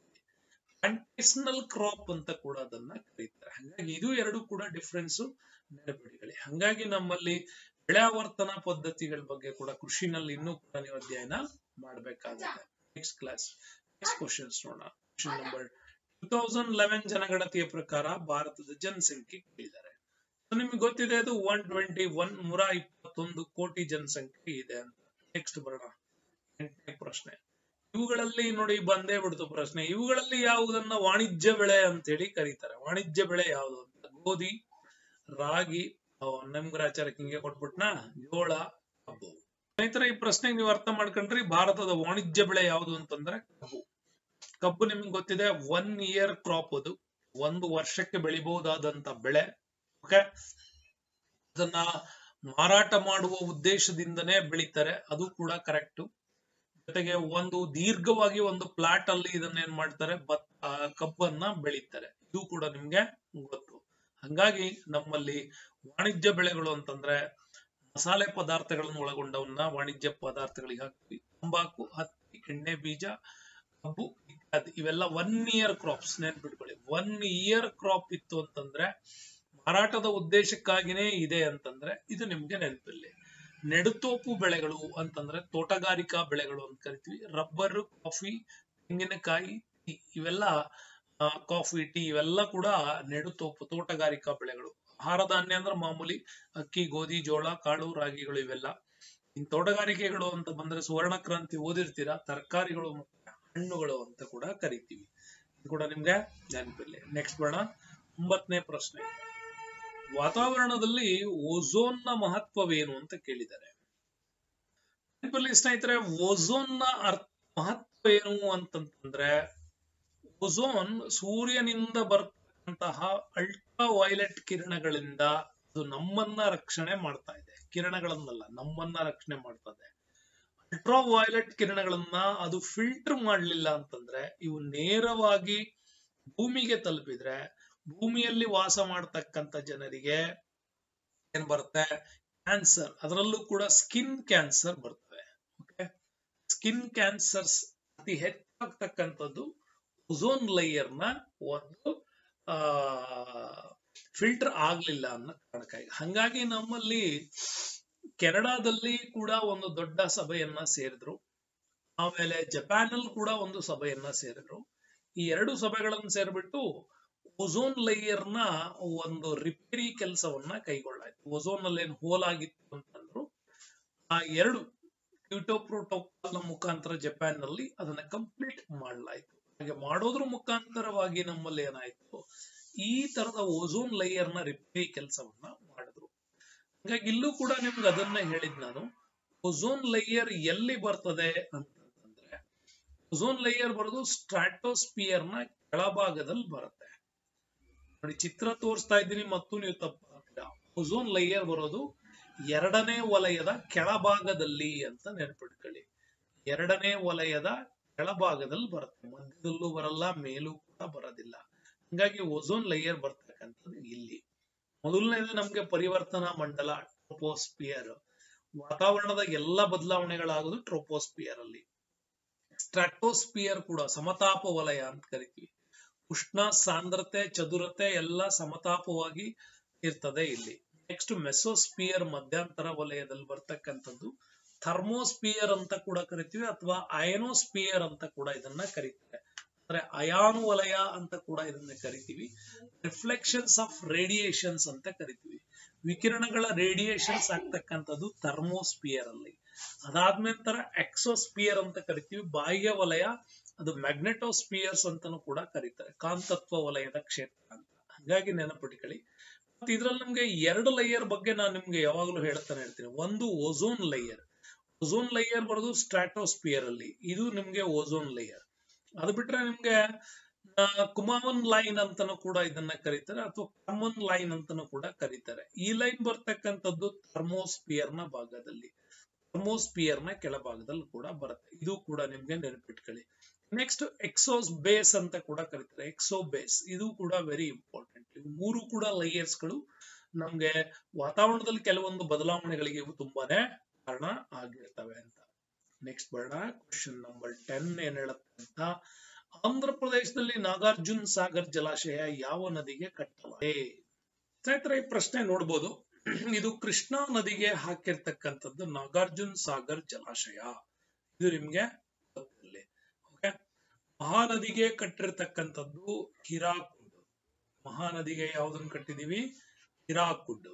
S1: ಪ್ಲಾಂಟೇಶನಲ್ ಕ್ರಾಪ್ ಅಂತ ಕೂಡ ಅದನ್ನ ಕರೀತಾರೆ ಹಾಗಾಗಿ ಇದು ಎರಡು ಕೂಡ ಡಿಫ್ರೆನ್ಸ್ ನೆನಪಿಡಿಕೊಳ್ಳಿ ಹಾಗಾಗಿ ನಮ್ಮಲ್ಲಿ ಬೆಳೆ ಆವರ್ತನ ಪದ್ಧತಿಗಳ ಬಗ್ಗೆ ಕೂಡ ಕೃಷಿನಲ್ಲಿ ಇನ್ನೂ ಕೂಡ ನೀವು ಅಧ್ಯಯನ ಮಾಡಬೇಕಾಗುತ್ತೆ ನೆಕ್ಸ್ಟ್ ಕ್ಲಾಸ್ ನೆಕ್ಸ್ಟ್ ಕ್ವಶನ್ಸ್ ನೋಡೋಣ question number two thousand eleven ಜನಗಣತಿಯ ಪ್ರಕಾರ ಭಾರತದ ಜನಸಂಖ್ಯೆ ಕೇಳಿದ್ದಾರೆ ನಿಮ್ಗೆ ಗೊತ್ತಿದೆ ಅದು ಒನ್ ಟ್ವೆಂಟಿ ಒನ್ ನೂರ ಇಪ್ಪತ್ತೊಂದು ಕೋಟಿ ಜನಸಂಖ್ಯೆ ಇದೆ ಅಂತ ನೆಕ್ಸ್ಟ್ ಬರೋಣ ಎಂಟನೇ ಪ್ರಶ್ನೆ ಇವುಗಳಲ್ಲಿ ನೋಡಿ ಬಂದೇ ಬಿಡ್ತು ಪ್ರಶ್ನೆ ಇವುಗಳಲ್ಲಿ ಯಾವುದನ್ನ ವಾಣಿಜ್ಯ ಬೆಳೆ ಅಂತ ಹೇಳಿ ಕರೀತಾರೆ ವಾಣಿಜ್ಯ ಬೆಳೆ ಯಾವುದು ಅಂತ ಗೋಧಿ ರಾಗಿ ನಮ್ಗರಾಚಾರಕ್ಕೆ ಹಿಂಗೆ ಕೊಟ್ಬಿಟ್ನಾ ಜೋಳ ಕಬ್ಬು ಸ್ನೇಹಿತರೆ ಈ ಪ್ರಶ್ನೆಗೆ ನೀವು ಅರ್ಥ ಮಾಡ್ಕೊಂಡ್ರಿ ಭಾರತದ ವಾಣಿಜ್ಯ ಬೆಳೆ ಯಾವುದು ಅಂತಂದ್ರೆ ಕಬ್ಬು ಕಬ್ಬು ನಿಮ್ಗೆ ಗೊತ್ತಿದೆ ಒನ್ ಇಯರ್ ಕ್ರಾಪ್ ಅದು ಒಂದು ವರ್ಷಕ್ಕೆ ಬೆಳಿಬಹುದಾದಂತ ಬೆಳೆ ಓಕೆ ಅದನ್ನ ಮಾರಾಟ ಮಾಡುವ ಉದ್ದೇಶದಿಂದನೇ ಬೆಳಿತಾರೆ ಅದು ಕೂಡ ಕರೆಕ್ಟ್ ಜೊತೆಗೆ ಒಂದು ದೀರ್ಘವಾಗಿ ಒಂದು ಪ್ಲಾಟ್ ಅಲ್ಲಿ ಇದನ್ನ ಏನ್ ಮಾಡ್ತಾರೆ ಭತ್ತ ಕಬ್ಬನ್ನ ಬೆಳೀತಾರೆ ಇದು ಕೂಡ ನಿಮ್ಗೆ ಗೊತ್ತು ಹಂಗಾಗಿ ನಮ್ಮಲ್ಲಿ ವಾಣಿಜ್ಯ ಬೆಳೆಗಳು ಅಂತಂದ್ರೆ ಮಸಾಲೆ ಪದಾರ್ಥಗಳನ್ನು ಒಳಗೊಂಡವನ್ನ ವಾಣಿಜ್ಯ ಪದಾರ್ಥಗಳಿಗೆ ಹಾಕ್ತಿವಿ ತಂಬಾಕು ಹತ್ತಿ ಎಣ್ಣೆ ಬೀಜ ಕಬ್ಬು ಇತ್ಯಾದಿ ಇವೆಲ್ಲ ಒನ್ ಇಯರ್ ಕ್ರಾಪ್ಸ್ ನೆನ್ಪಿಟ್ಕೊಳ್ಳಿ ಒನ್ ಇಯರ್ ಕ್ರಾಪ್ ಇತ್ತು ಅಂತಂದ್ರೆ ಮಾರಾಟದ ಉದ್ದೇಶಕ್ಕಾಗಿನೇ ಇದೆ ಅಂತಂದ್ರೆ ಇದು ನಿಮ್ಗೆ ನೆನಪಿಲ್ಲಿ ನೆಡುತೋಪು ಬೆಳೆಗಳು ಅಂತಂದ್ರೆ ತೋಟಗಾರಿಕಾ ಬೆಳೆಗಳು ಅಂತ ಕರಿತೀವಿ ರಬ್ಬರ್ ಕಾಫಿ ತೆಂಗಿನಕಾಯಿ ಟೀ ಇವೆಲ್ಲ ಕಾಫಿ ಟೀ ಇವೆಲ್ಲ ಕೂಡ ನೆಡುತೋಪು ತೋಟಗಾರಿಕಾ ಬೆಳೆಗಳು ಆಹಾರ ಧಾನ್ಯ ಅಂದ್ರೆ ಮಾಮೂಲಿ ಅಕ್ಕಿ ಗೋಧಿ ಜೋಳ ಕಾಳು ರಾಗಿಗಳು ಇವೆಲ್ಲ ಇನ್ ತೋಟಗಾರಿಕೆಗಳು ಅಂತ ಬಂದ್ರೆ ಸುವರ್ಣ ಕ್ರಾಂತಿ ಓದಿರ್ತೀರಾ ತರಕಾರಿಗಳು ಮತ್ತೆ ಹಣ್ಣುಗಳು ಅಂತ ಕೂಡ ಕರಿತೀವಿ ಇದು ಕೂಡ ನಿಮ್ಗೆ ನೆನಪಿಲ್ಲ ನೆಕ್ಸ್ಟ್ ಬರೋಣ ಒಂಬತ್ತನೇ ಪ್ರಶ್ನೆ ವಾತಾವರಣದಲ್ಲಿ ಓಝೋನ್ ನ ಮಹತ್ವವೇನು ಅಂತ ಕೇಳಿದ್ದಾರೆ ನೆನಪಲ್ಲಿ ಸ್ನೇಹಿತರೆ ಓಝೋನ್ ನ ಅರ್ಥ ಮಹತ್ವ ಏನು ಅಂತಂತಂದ್ರೆ ಓಝೋನ್ ಸೂರ್ಯನಿಂದ ಬರ್ತಕ್ಕಂತಹ ಅಲ್ಟ್ರಾ ವೈಲೆಟ್ ಕಿರಣಗಳಿಂದ ಅದು ನಮ್ಮನ್ನ ರಕ್ಷಣೆ ಮಾಡ್ತಾ ಇದೆ ಕಿರಣಗಳನ್ನಲ್ಲ ನಮ್ಮನ್ನ ರಕ್ಷಣೆ ಮಾಡ್ತದೆ ಅಲ್ಟ್ರಾ ವೈಲೆಟ್ ಕಿರಣಗಳನ್ನ ಅದು ಫಿಲ್ಟರ್ ಮಾಡ್ಲಿಲ್ಲ ಅಂತಂದ್ರೆ ಇವು ನೇರವಾಗಿ ಭೂಮಿಗೆ ತಲುಪಿದ್ರೆ ಭೂಮಿಯಲ್ಲಿ ವಾಸ ಮಾಡ್ತಕ್ಕಂಥ ಜನರಿಗೆ ಏನ್ ಬರುತ್ತೆ ಕ್ಯಾನ್ಸರ್ ಅದರಲ್ಲೂ ಕೂಡ ಸ್ಕಿನ್ ಕ್ಯಾನ್ಸರ್ ಬರ್ತವೆ ಓಕೆ ಸ್ಕಿನ್ ಕ್ಯಾನ್ಸರ್ಸ್ ಅತಿ ಹೆಚ್ಚಾಗ್ತಕ್ಕಂಥದ್ದು ಓಝೋನ್ ಲೇಯರ್ ನ ಒಂದು ಆ ಫಿಲ್ಟರ್ ಆಗ್ಲಿಲ್ಲ ಅನ್ನೋ ಕಾರಣಕ್ಕಾಗಿ ಹಂಗಾಗಿ ನಮ್ಮಲ್ಲಿ ಕೆನಡಾದಲ್ಲಿ ಕೂಡ ಒಂದು ದೊಡ್ಡ ಸಭೆಯನ್ನ ಸೇರಿದ್ರು ಆಮೇಲೆ ಜಪಾನ್ ಅಲ್ಲಿ ಕೂಡ ಒಂದು ಸಭೆಯನ್ನ ಸೇರಿದ್ರು ಈ ಎರಡು ಸಭೆಗಳನ್ನು ಸೇರ್ಬಿಟ್ಟು ಓಝೋನ್ ಲೇಯರ್ ನ ಒಂದು ರಿಪೇರಿ ಕೆಲಸವನ್ನ ಕೈಗೊಳ್ಳಾಯ್ತು ಓಝೋನ್ ಅಲ್ಲಿ ಏನ್ ಹೋಲ್ ಆಗಿತ್ತು ಅಂತಂದ್ರು ಆ ಎರಡು ಕ್ಯೂಟೋ ಪ್ರೋಟೋಕಾಲ್ ನ ಮುಖಾಂತರ ಜಪಾನ್ ನಲ್ಲಿ ಅದನ್ನ ಕಂಪ್ಲೀಟ್ ಮಾಡಲಾಯ್ತು ಹಾಗೆ ಮಾಡೋದ್ರ ಮುಖಾಂತರವಾಗಿ ನಮ್ಮಲ್ಲಿ ಏನಾಯ್ತು ಈ ತರದ ಓಝೋನ್ ಲೇಯರ್ ನ ರಿಪೇರಿ ಕೆಲಸವನ್ನ ಮಾಡಿದ್ರು ಹಾಗಾಗಿ ಇಲ್ಲೂ ಕೂಡ ನಿಮ್ಗೆ ಅದನ್ನ ಹೇಳಿದ್ ನಾನು ಓಝೋನ್ ಲೇಯರ್ ಎಲ್ಲಿ ಬರ್ತದೆ ಅಂತಂದ್ರೆ ಓಝೋನ್ ಲೇಯರ್ ಬರೋದು ಸ್ಟ್ರಾಟೋಸ್ಪಿಯರ್ ನ ಕೆಳಭಾಗದಲ್ಲಿ ಬರುತ್ತೆ ನೋಡಿ ಚಿತ್ರ ತೋರಿಸ್ತಾ ಇದ್ದೀನಿ ಮತ್ತು ನೀವು ತಪ್ಪಾಗ್ತೀರಾ ಓಝೋನ್ ಲೇಯರ್ ಬರೋದು ಎರಡನೇ ವಲಯದ ಕೆಳಭಾಗದಲ್ಲಿ ಅಂತ ನೆನಪಿಟ್ಕೊಳ್ಳಿ ಎರಡನೇ ವಲಯದ ಕೆಳಭಾಗದಲ್ಲಿ ಬರುತ್ತೆ ಮಧ್ಯದಲ್ಲೂ ಬರಲ್ಲ ಮೇಲೂ ಕೂಡ ಬರೋದಿಲ್ಲ ಹಂಗಾಗಿ ಓಝೋನ್ ಲೇಯರ್ ಬರ್ತಕ್ಕಂಥದ್ದು ಇಲ್ಲಿ ಮೊದಲನೇದು ನಮ್ಗೆ ಪರಿವರ್ತನಾ ಮಂಡಲ ಟ್ರೋಪೋಸ್ಪಿಯರ್ ವಾತಾವರಣದ ಎಲ್ಲ ಬದಲಾವಣೆಗಳಾಗೋದು ಟ್ರೋಪೋಸ್ಪಿಯರ್ ಅಲ್ಲಿ ಸ್ಟ್ರಾಟೋಸ್ಪಿಯರ್ ಕೂಡ ಸಮತಾಪ ವಲಯ ಅಂತ ಕರಿತೀವಿ ಉಷ್ಣ ಸಾಂದ್ರತೆ ಚದುರತೆ ಎಲ್ಲ ಸಮತಾಪವಾಗಿ ಇರ್ತದೆ ಇಲ್ಲಿ ನೆಕ್ಸ್ಟ್ ಮೆಸೋಸ್ಪಿಯರ್ ಮಧ್ಯಂತರ ವಲಯದಲ್ಲಿ ಬರ್ತಕ್ಕಂಥದ್ದು ಥರ್ಮೋಸ್ಪಿಯರ್ ಅಂತ ಕೂಡ ಕರಿತೀವಿ ಅಥವಾ ಅಯನೋಸ್ಪಿಯರ್ ಅಂತ ಕೂಡ ಇದನ್ನ ಕರೀತಾರೆ ಅಂದ್ರೆ ಅಯಾನು ವಲಯ ಅಂತ ಕೂಡ ಇದನ್ನ ಕರಿತೀವಿ ರಿಫ್ಲೆಕ್ಷನ್ಸ್ ಆಫ್ ರೇಡಿಯೇಷನ್ಸ್ ಅಂತ ಕರಿತೀವಿ ವಿಕಿರಣಗಳ ರೇಡಿಯೇಷನ್ಸ್ ಆಗ್ತಕ್ಕಂಥದ್ದು ಥರ್ಮೋಸ್ಪಿಯರ್ ಅಲ್ಲಿ ಅದಾದ್ಮೇಲೆ ಎಕ್ಸೋಸ್ಪಿಯರ್ ಅಂತ ಕರಿತೀವಿ ಬಾಹ್ಯ ವಲಯ ಅದು ಮ್ಯಾಗ್ನೆಟೋಸ್ಪಿಯರ್ಸ್ ಅಂತಾನು ಕೂಡ ಕರೀತಾರೆ ಕಾಂತತ್ವ ವಲಯದ ಕ್ಷೇತ್ರ ಅಂತ ಹಾಗಾಗಿ ನೆನಪಿಟ್ಕೊಳ್ಳಿ ಮತ್ತೆ ಇದ್ರಲ್ಲಿ ನಮ್ಗೆ ಎರಡು ಲೇಯರ್ ಬಗ್ಗೆ ನಾನು ನಿಮ್ಗೆ ಯಾವಾಗಲೂ ಹೇಳ್ತಾನೆ ಇರ್ತೀನಿ ಒಂದು ಓಝೋನ್ ಲೇಯರ್ ಓಝೋನ್ ಲೇಯರ್ ಬರೋದು ಸ್ಟ್ರಾಟೋಸ್ಪಿಯರ್ ಅಲ್ಲಿ ಇದು ನಿಮ್ಗೆ ಓಝೋನ್ ಲೇಯರ್ ಅದು ಬಿಟ್ರೆ ನಿಮ್ಗೆ ಕುಮಾವನ್ ಲೈನ್ ಅಂತಾನು ಕೂಡ ಇದನ್ನ ಕರೀತಾರೆ ಅಥವಾ ಕಾಮನ್ ಲೈನ್ ಅಂತಾನು ಕೂಡ ಕರೀತಾರೆ ಈ ಲೈನ್ ಬರ್ತಕ್ಕಂಥದ್ದು ಥರ್ಮೋಸ್ಪಿಯರ್ ನ ಭಾಗದಲ್ಲಿ ಥರ್ಮೋಸ್ಪಿಯರ್ ನ ಕೆಳಭಾಗದಲ್ಲಿ ಕೂಡ ಬರುತ್ತೆ ಇದು ಕೂಡ ನಿಮ್ಗೆ ನೆನಪಿಟ್ಕೊಳ್ಳಿ ನೆಕ್ಸ್ಟ್ ಎಕ್ಸೋಸ್ ಬೇಸ್ ಅಂತ ಕೂಡ ಕರೀತಾರೆ ಎಕ್ಸೋ ಬೇಸ್ ಇದು ಕೂಡ ವೆರಿ ಇಂಪಾರ್ಟೆಂಟ್ ಮೂರು ಕೂಡ ಲೇಯರ್ಸ್ ಗಳು ನಮ್ಗೆ ವಾತಾವರಣದಲ್ಲಿ ಕೆಲವೊಂದು ಬದಲಾವಣೆಗಳಿಗೆ ಇವು ತುಂಬಾನೇ ಕಾರಣ ಆಗಿರ್ತವೆ ಅಂತ ನೆಕ್ಸ್ಟ್ ಬರೋಣ ಕ್ವಶನ್ ನಂಬರ್ ಟೆನ್ ಏನ್ ಹೇಳುತ್ತೆ ಅಂತ ಆಂಧ್ರ ಪ್ರದೇಶದಲ್ಲಿ ನಾಗಾರ್ಜುನ್ ಸಾಗರ್ ಜಲಾಶಯ ಯಾವ ನದಿಗೆ ಕಟ್ಟಲಾಗಿದೆ ಸ್ನೇಹಿತರೆ ಈ ಪ್ರಶ್ನೆ ನೋಡ್ಬೋದು ಇದು ಕೃಷ್ಣಾ ನದಿಗೆ ಹಾಕಿರ್ತಕ್ಕಂಥದ್ದು ನಾಗಾರ್ಜುನ್ ಸಾಗರ್ ಜಲಾಶಯ ಇದು ನಿಮ್ಗೆ ಗೊತ್ತಿರಲಿ ಓಕೆ ಮಹಾನದಿಗೆ ಕಟ್ಟಿರ್ತಕ್ಕಂಥದ್ದು ಹಿರಾಕುಡ್ ಮಹಾನದಿಗೆ ಯಾವ್ದನ್ನ ಕಟ್ಟಿದೀವಿ ಹಿರಾಕುಡ್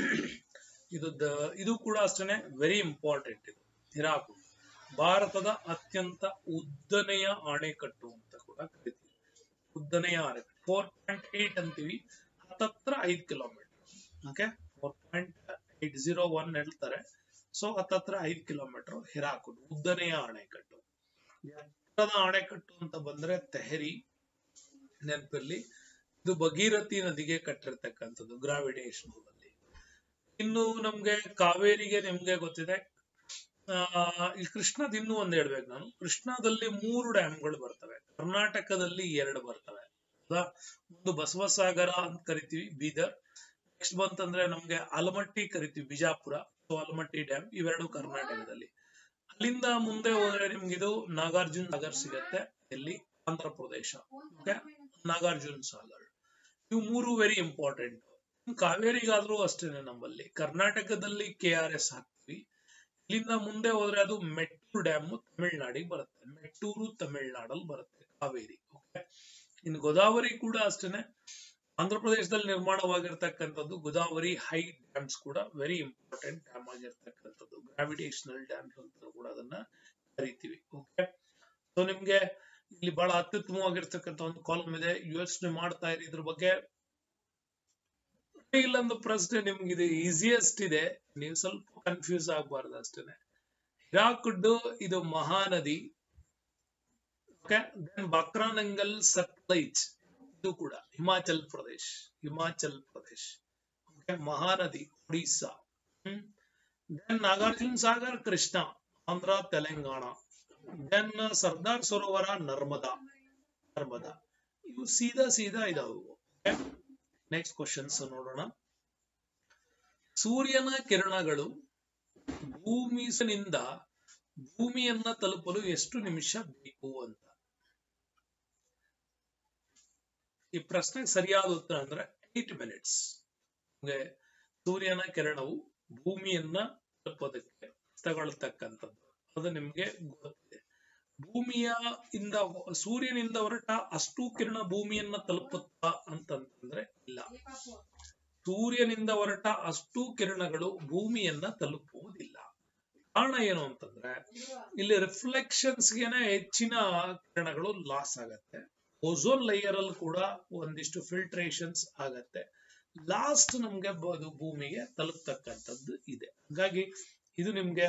S1: ಇದು ದ- ಇದು ಕೂಡ ಅಷ್ಟೇ ವೆರಿ ಇಂಪಾರ್ಟೆಂಟ್ ಇದು ಹಿರಾಕುಡ್ ಭಾರತದ ಅತ್ಯಂತ ಉದ್ದನೆಯ ಅಣೆಕಟ್ಟು ಅಂತ ಕೂಡ ಕರಿತೀವಿ ಉದ್ದನೆಯ ಅಣೆಕಟ್ಟು ಫೋರ್ ಪಾಯಿಂಟ್ ಏಟ್ ಅಂತೀವಿ ಹತ್ತತ್ರ ಐದು kilometre okay four point eight zero one ಹೇಳ್ತಾರೆ ಸೊ ಹತ್ತತ್ರ ಐದು ಕಿಲೋಮೀಟರ್ ಹಿರಾಕುಡ್ ಉದ್ದನೆಯ ಅಣೆಕಟ್ಟು ಎತ್ತರದ ಅಣೆಕಟ್ಟು ಅಂತ ಬಂದ್ರೆ ತೆಹರಿ ನೆನಪಿರ್ಲಿ ಇದು ಭಗೀರಥಿ ನದಿಗೆ ಕಟ್ಟಿರ್ತಕ್ಕಂಥದ್ದು ಗ್ರಾವಿಡೇಷನ್ ಅಲ್ಲಿ ಇನ್ನು ನಮ್ಗೆ ಕಾವೇರಿಗೆ ನಿಮ್ಗೆ ಗೊತ್ತಿದೆ ಆ ಈ ಕೃಷ್ಣದ ಇನ್ನೂ ಒಂದ್ ಹೇಳ್ಬೇಕು ನಾನು ಕೃಷ್ಣದಲ್ಲಿ ಮೂರು ಡ್ಯಾಮ್ಗಳು ಬರ್ತವೆ ಕರ್ನಾಟಕದಲ್ಲಿ ಎರಡು ಬರ್ತವೆ ಹೌದಾ ಒಂದು ಬಸವಸಾಗರ ಅಂತ ಕರಿತೀವಿ ಬೀದರ್ ನೆಕ್ಸ್ಟ್ ಬಂತಂದ್ರೆ ನಮ್ಗೆ ಆಲಮಟ್ಟಿ ಕರಿತೀವಿ ಬಿಜಾಪುರ ಸೊ ಆಲಮಟ್ಟಿ ಡ್ಯಾಮ್ ಇವೆರಡು ಕರ್ನಾಟಕದಲ್ಲಿ ಅಲ್ಲಿಂದ ಮುಂದೆ ಹೋದ್ರೆ ನಿಮ್ಗಿದು ನಾಗಾರ್ಜುನ್ ಸಾಗರ್ ಸಿಗತ್ತೆ ಎಲ್ಲಿ ಆಂಧ್ರ ಪ್ರದೇಶ ಓಕೆ ನಾಗಾರ್ಜುನ್ ಸಾಗರ್ ಇವು ಮೂರು ವೆರಿ ಇಂಪಾರ್ಟೆಂಟ್ ಕಾವೇರಿಗಾದ್ರೂ ಅಷ್ಟೇನೆ ನಮ್ಮಲ್ಲಿ ಕರ್ನಾಟಕದಲ್ಲಿ ಕೆ ಆರ್ ಎಸ್ ಹಾಕ್ತಿವಿ ಇಲ್ಲಿಂದ ಮುಂದೆ ಹೋದ್ರೆ ಅದು ಮೆಟ್ಟೂರು ಡ್ಯಾಮ್ ತಮಿಳ್ನಾಡಿಗೆ ಬರುತ್ತೆ ಮೆಟ್ಟೂರು ತಮಿಳ್ನಾಡಲ್ಲಿ ಬರುತ್ತೆ ಕಾವೇರಿ ಓಕೆ ಇನ್ನು ಗೋದಾವರಿ ಕೂಡ ಅಷ್ಟೇನೆ ಆಂಧ್ರ ಪ್ರದೇಶದಲ್ಲಿ ನಿರ್ಮಾಣವಾಗಿರ್ತಕ್ಕಂಥದ್ದು ಗೋದಾವರಿ ಹೈ ಡ್ಯಾಮ್ಸ್ ಕೂಡ ವೆರಿ ಇಂಪಾರ್ಟೆಂಟ್ ಡ್ಯಾಮ್ ಆಗಿರ್ತಕ್ಕಂಥದ್ದು ಗ್ರಾವಿಟೇಷನಲ್ ಡ್ಯಾಮ್ಸ್ ಅಂತ ಕೂಡ ಅದನ್ನ ಕರಿತೀವಿ ಓಕೆ ಸೊ ನಿಮ್ಗೆ ಇಲ್ಲಿ ಬಹಳ ಅತ್ಯುತ್ತಮವಾಗಿರ್ತಕ್ಕಂಥ ಒಂದು ಕಾಲಮ್ ಇದೆ ಯೋಚನೆ ಮಾಡ್ತಾ ಇರಿ ಇದ್ರ ಬಗ್ಗೆ ಇಲ್ಲೊಂದು ಪ್ರಶ್ನೆ ನಿಮ್ಗೆ ಇದು ಈಸಿಯೆಸ್ಟ್ ಇದೆ ನೀವು ಸ್ವಲ್ಪ ಕನ್ಫ್ಯೂಸ್ ಆಗಬಾರ್ದು ಅಷ್ಟೇನೆ ಹಿರಾಕುಡ್ಡು ಇದು ಮಹಾನದಿ ಓಕೆ ದೆನ್ ಬಕ್ರಾನಂಗಲ್ ಸಟ್ಲೈಜ್ ಇದು ಕೂಡ ಹಿಮಾಚಲ್ ಪ್ರದೇಶ್ ಹಿಮಾಚಲ್ ಪ್ರದೇಶ್ ಓಕೆ ಮಹಾನದಿ ಒಡಿಸ್ಸಾ ಹ್ಮ್ ದೆನ್ ನಾಗಾರ್ಜುನ ಸಾಗರ್ ಕೃಷ್ಣ ಆಂಧ್ರ ತೆಲಂಗಾಣ ದೆನ್ ಸರ್ದಾರ್ ಸರೋವರ ನರ್ಮದಾ ನರ್ಮದಾ ಇವು ಸೀದಾ ಸೀದಾ ಇದಾವು ನೆಕ್ಸ್ಟ್ ಕ್ವಶನ್ಸ್ ನೋಡೋಣ ಸೂರ್ಯನ ಕಿರಣಗಳು ಭೂಮಿನಿಂದ ಭೂಮಿಯನ್ನ ತಲುಪಲು ಎಷ್ಟು ನಿಮಿಷ ಬೇಕು ಅಂತ ಈ ಪ್ರಶ್ನೆಗೆ ಸರಿಯಾದ ಉತ್ತರ ಅಂದ್ರೆ ಏಟ್ ಮಿನಿಟ್ಸ್ ಸೂರ್ಯನ ಕಿರಣವು ಭೂಮಿಯನ್ನ ತಲುಪೋದಕ್ಕೆ ತಗೊಳ್ತಕ್ಕಂಥದ್ದು ಅದು ನಿಮ್ಗೆ ಗೊತ್ತಿದೆ ಭೂಮಿಯ ಇಂದ ಸೂರ್ಯನಿಂದ ಹೊರಟ ಅಷ್ಟು ಕಿರಣ ಭೂಮಿಯನ್ನ ತಲುಪುತ್ತಾ ಅಂತಂತಂದ್ರೆ ಇಲ್ಲ ಸೂರ್ಯನಿಂದ ಹೊರಟ ಅಷ್ಟು ಕಿರಣಗಳು ಭೂಮಿಯನ್ನ ತಲುಪುವುದಿಲ್ಲ ಕಾರಣ ಏನು ಅಂತಂದ್ರೆ ಇಲ್ಲಿ ರಿಫ್ಲೆಕ್ಷನ್ಸ್ ಗೆನೆ ಹೆಚ್ಚಿನ ಕಿರಣಗಳು ಲಾಸ್ ಆಗತ್ತೆ ಓಝೋನ್ ಲೇಯರ್ ಅಲ್ಲಿ ಕೂಡ ಒಂದಿಷ್ಟು ಫಿಲ್ಟ್ರೇಷನ್ಸ್ ಆಗತ್ತೆ ಲಾಸ್ಟ್ ನಮ್ಗೆ ಅದು ಭೂಮಿಗೆ ತಲುಪ್ತಕ್ಕಂಥದ್ದು ಇದೆ ಹಾಗಾಗಿ ಇದು ನಿಮ್ಗೆ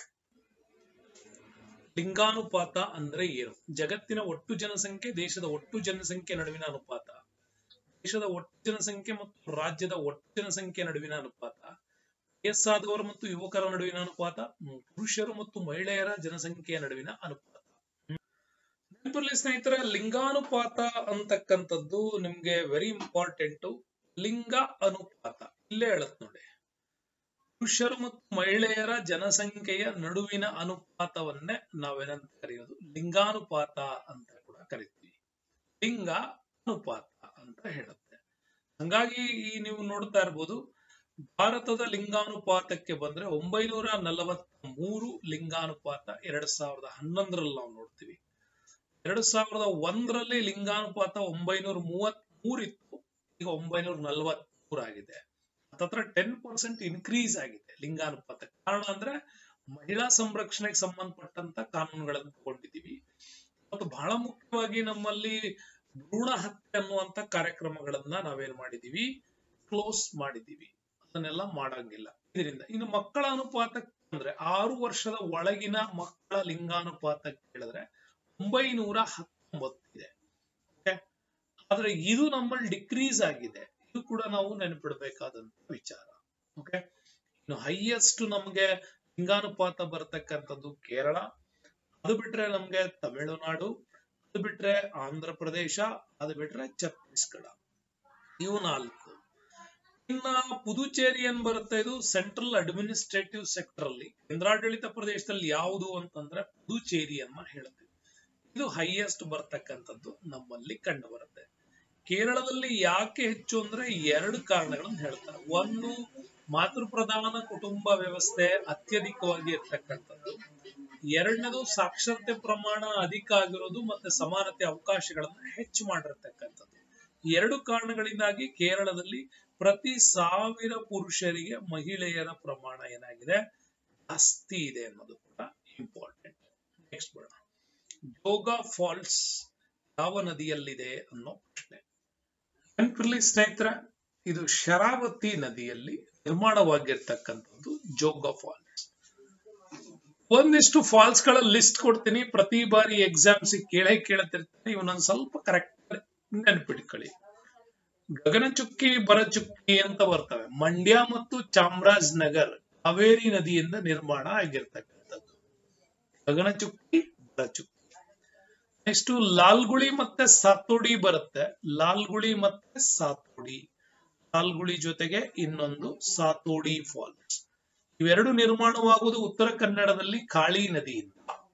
S1: ಲಿಂಗಾನುಪಾತ ಅಂದ್ರೆ ಏನು ಜಗತ್ತಿನ ಒಟ್ಟು ಜನಸಂಖ್ಯೆ ದೇಶದ ಒಟ್ಟು ಜನಸಂಖ್ಯೆ ನಡುವಿನ ಅನುಪಾತ ದೇಶದ ಒಟ್ಟು ಜನಸಂಖ್ಯೆ ಮತ್ತು ರಾಜ್ಯದ ಒಟ್ಟು ಜನಸಂಖ್ಯೆ ನಡುವಿನ ಅನುಪಾತ ವಯಸ್ಸಾದವರು ಮತ್ತು ಯುವಕರ ನಡುವಿನ ಅನುಪಾತ ಹ್ಮ್, ಪುರುಷರು ಮತ್ತು ಮಹಿಳೆಯರ ಜನಸಂಖ್ಯೆಯ ನಡುವಿನ ಅನುಪಾತ ನೆನಪಿರ್ಲಿ ಸ್ನೇಹಿತರೆ ಲಿಂಗಾನುಪಾತ ಅಂತಕ್ಕಂಥದ್ದು ನಿಮ್ಗೆ ವೆರಿ ಇಂಪಾರ್ಟೆಂಟ್ ಲಿಂಗ ಅನುಪಾತ ಇಲ್ಲೇ ಹೇಳತ್ ನೋಡಿ ಪುರುಷರು ಮತ್ತು ಮಹಿಳೆಯರ ಜನಸಂಖ್ಯೆಯ ನಡುವಿನ ಅನುಪಾತವನ್ನೇ ನಾವೇನಂತ ಕರೆಯೋದು ಲಿಂಗಾನುಪಾತ ಅಂತ ಕೂಡ ಕರಿತೀವಿ ಲಿಂಗ ಅನುಪಾತ ಅಂತ ಹೇಳುತ್ತೆ ಹಂಗಾಗಿ ಈ ನೀವು ನೋಡ್ತಾ ಇರ್ಬೋದು ಭಾರತದ ಲಿಂಗಾನುಪಾತಕ್ಕೆ ಬಂದ್ರೆ ಒಂಬೈನೂರ ನಲವತ್ತ ಮೂರು ಲಿಂಗಾನುಪಾತ ಎರಡ್ ಸಾವಿರದ ಹನ್ನೊಂದರಲ್ಲಿ ನಾವು ನೋಡ್ತೀವಿ ಎರಡ್ ಸಾವಿರದ ಒಂದರಲ್ಲಿ ಲಿಂಗಾನುಪಾತ ಒಂಬೈನೂರ ಮೂವತ್ತ್ ಮೂರಿತ್ತು ಈಗ ಒಂಬೈನೂರ ನಲವತ್ತ್ ಆಗಿದೆ ಹತ್ತತ್ರ ಟೆನ್ ಪರ್ಸೆಂಟ್ ಇನ್ಕ್ರೀಸ್ ಆಗಿದೆ ಲಿಂಗಾನುಪಾತ ಕಾರಣ ಅಂದ್ರೆ ಮಹಿಳಾ ಸಂರಕ್ಷಣೆಗೆ ಸಂಬಂಧಪಟ್ಟಂತ ಕಾನೂನುಗಳನ್ನು ತಗೊಂಡಿದ್ದೀವಿ ಮತ್ತು ಬಹಳ ಮುಖ್ಯವಾಗಿ ನಮ್ಮಲ್ಲಿ ಭ್ರೂಣ ಹತ್ಯೆ ಅನ್ನುವಂತ ಕಾರ್ಯಕ್ರಮಗಳನ್ನ ನಾವೇನ್ ಮಾಡಿದೀವಿ ಕ್ಲೋಸ್ ಮಾಡಿದೀವಿ ಅದನ್ನೆಲ್ಲ ಮಾಡಂಗಿಲ್ಲ ಇದರಿಂದ ಇನ್ನು ಮಕ್ಕಳ ಅನುಪಾತ ಅಂದ್ರೆ ಆರು ವರ್ಷದ ಒಳಗಿನ ಮಕ್ಕಳ ಲಿಂಗಾನುಪಾತ ಕೇಳಿದ್ರೆ ಒಂಬೈನೂರ ಹತ್ತೊಂಬತ್ತಿದೆ ಓಕೆ ಆದ್ರೆ ಇದು ನಮ್ಮಲ್ಲಿ ಡಿಕ್ರೀಸ್ ಆಗಿದೆ ಇದು ಕೂಡ ನಾವು ನೆನಪಿಡ್ಬೇಕಾದಂತ ವಿಚಾರ ಓಕೆ ಇನ್ನು ಹೈಯೆಸ್ಟ್ ನಮ್ಗೆ ಲಿಂಗಾನುಪಾತ ಬರತಕ್ಕಂಥದ್ದು ಕೇರಳ ಅದು ಬಿಟ್ರೆ ನಮ್ಗೆ ತಮಿಳುನಾಡು ಅದು ಬಿಟ್ರೆ ಆಂಧ್ರ ಪ್ರದೇಶ ಅದು ಬಿಟ್ರೆ ಛತ್ತೀಸ್ಗಢ ಇವು ನಾಲ್ಕು ಇನ್ನ ಪುದುಚೇರಿ ಏನ್ ಬರುತ್ತೆ ಇದು ಸೆಂಟ್ರಲ್ ಅಡ್ಮಿನಿಸ್ಟ್ರೇಟಿವ್ ಸೆಕ್ಟರ್ ಅಲ್ಲಿ ಕೇಂದ್ರಾಡಳಿತ ಪ್ರದೇಶದಲ್ಲಿ ಯಾವುದು ಅಂತಂದ್ರೆ ಪುದುಚೇರಿಯನ್ನ ಹೇಳುತ್ತೆ ಇದು ಹೈಯೆಸ್ಟ್ ಬರ್ತಕ್ಕಂಥದ್ದು ನಮ್ಮಲ್ಲಿ ಕಂಡು ಬರುತ್ತೆ ಕೇರಳದಲ್ಲಿ ಯಾಕೆ ಹೆಚ್ಚು ಅಂದ್ರೆ ಎರಡು ಕಾರಣಗಳನ್ನು ಹೇಳ್ತಾರೆ ಒಂದು ಮಾತೃಪ್ರಧಾನ ಕುಟುಂಬ ವ್ಯವಸ್ಥೆ ಅತ್ಯಧಿಕವಾಗಿ ಇರ್ತಕ್ಕಂಥದ್ದು ಎರಡನೇದು ಸಾಕ್ಷರತೆ ಪ್ರಮಾಣ ಅಧಿಕ ಆಗಿರೋದು ಮತ್ತೆ ಸಮಾನತೆ ಅವಕಾಶಗಳನ್ನ ಹೆಚ್ಚು ಮಾಡಿರ್ತಕ್ಕಂಥದ್ದು ಈ ಎರಡು ಕಾರಣಗಳಿಂದಾಗಿ ಕೇರಳದಲ್ಲಿ ಪ್ರತಿ ಸಾವಿರ ಪುರುಷರಿಗೆ ಮಹಿಳೆಯರ ಪ್ರಮಾಣ ಏನಾಗಿದೆ ಜಾಸ್ತಿ ಇದೆ ಅನ್ನೋದು ಕೂಡ ಇಂಪಾರ್ಟೆಂಟ್ ನೆಕ್ಸ್ಟ್ ಬರೋಣ ಯೋಗ ಫಾಲ್ಸ್ ಯಾವ ನದಿಯಲ್ಲಿದೆ ಅನ್ನೋ ಪ್ರಶ್ನೆ ನೆನಪಿರ್ಲಿ ಸ್ನೇಹಿತರ ಇದು ಶರಾವತಿ ನದಿಯಲ್ಲಿ ನಿರ್ಮಾಣವಾಗಿರ್ತಕ್ಕಂಥದ್ದು ಜೋಗ ಫಾಲ್ಸ್ ಒಂದಿಷ್ಟು ಫಾಲ್ಸ್ ಗಳ ಲಿಸ್ಟ್ ಕೊಡ್ತೀನಿ ಪ್ರತಿ ಬಾರಿ ಎಕ್ಸಾಮ್ಸ್ ಕೇಳೇ ಕೇಳತಿರ್ತೀನಿ ಇವನೊಂದು ಸ್ವಲ್ಪ ಕರೆಕ್ಟ್ ನೆನ್ಪಿಟ್ಕೊಳ್ಳಿ ಗಗನಚುಕ್ಕಿ ಬರಚುಕ್ಕಿ ಅಂತ ಬರ್ತವೆ ಮಂಡ್ಯ ಮತ್ತು ಚಾಮರಾಜನಗರ್ ಕಾವೇರಿ ನದಿಯಿಂದ ನಿರ್ಮಾಣ ಆಗಿರ್ತಕ್ಕಂಥದ್ದು ಗಗನಚುಕ್ಕಿ ಬರಚುಕ್ಕಿ ನೆಕ್ಸ್ಟ್ ಲಾಲ್ಗುಳಿ ಮತ್ತೆ ಸಾತೋಡಿ ಬರುತ್ತೆ ಲಾಲ್ಗುಳಿ ಮತ್ತೆ ಸಾತೋಡಿ ಲಾಲ್ಗುಳಿ ಜೊತೆಗೆ ಇನ್ನೊಂದು ಸಾತೋಡಿ ಫಾಲ್ಸ್ ಇವೆರಡು ನಿರ್ಮಾಣವಾಗುವುದು ಉತ್ತರ ಕನ್ನಡದಲ್ಲಿ ಕಾಳಿ ನದಿಯಿಂದ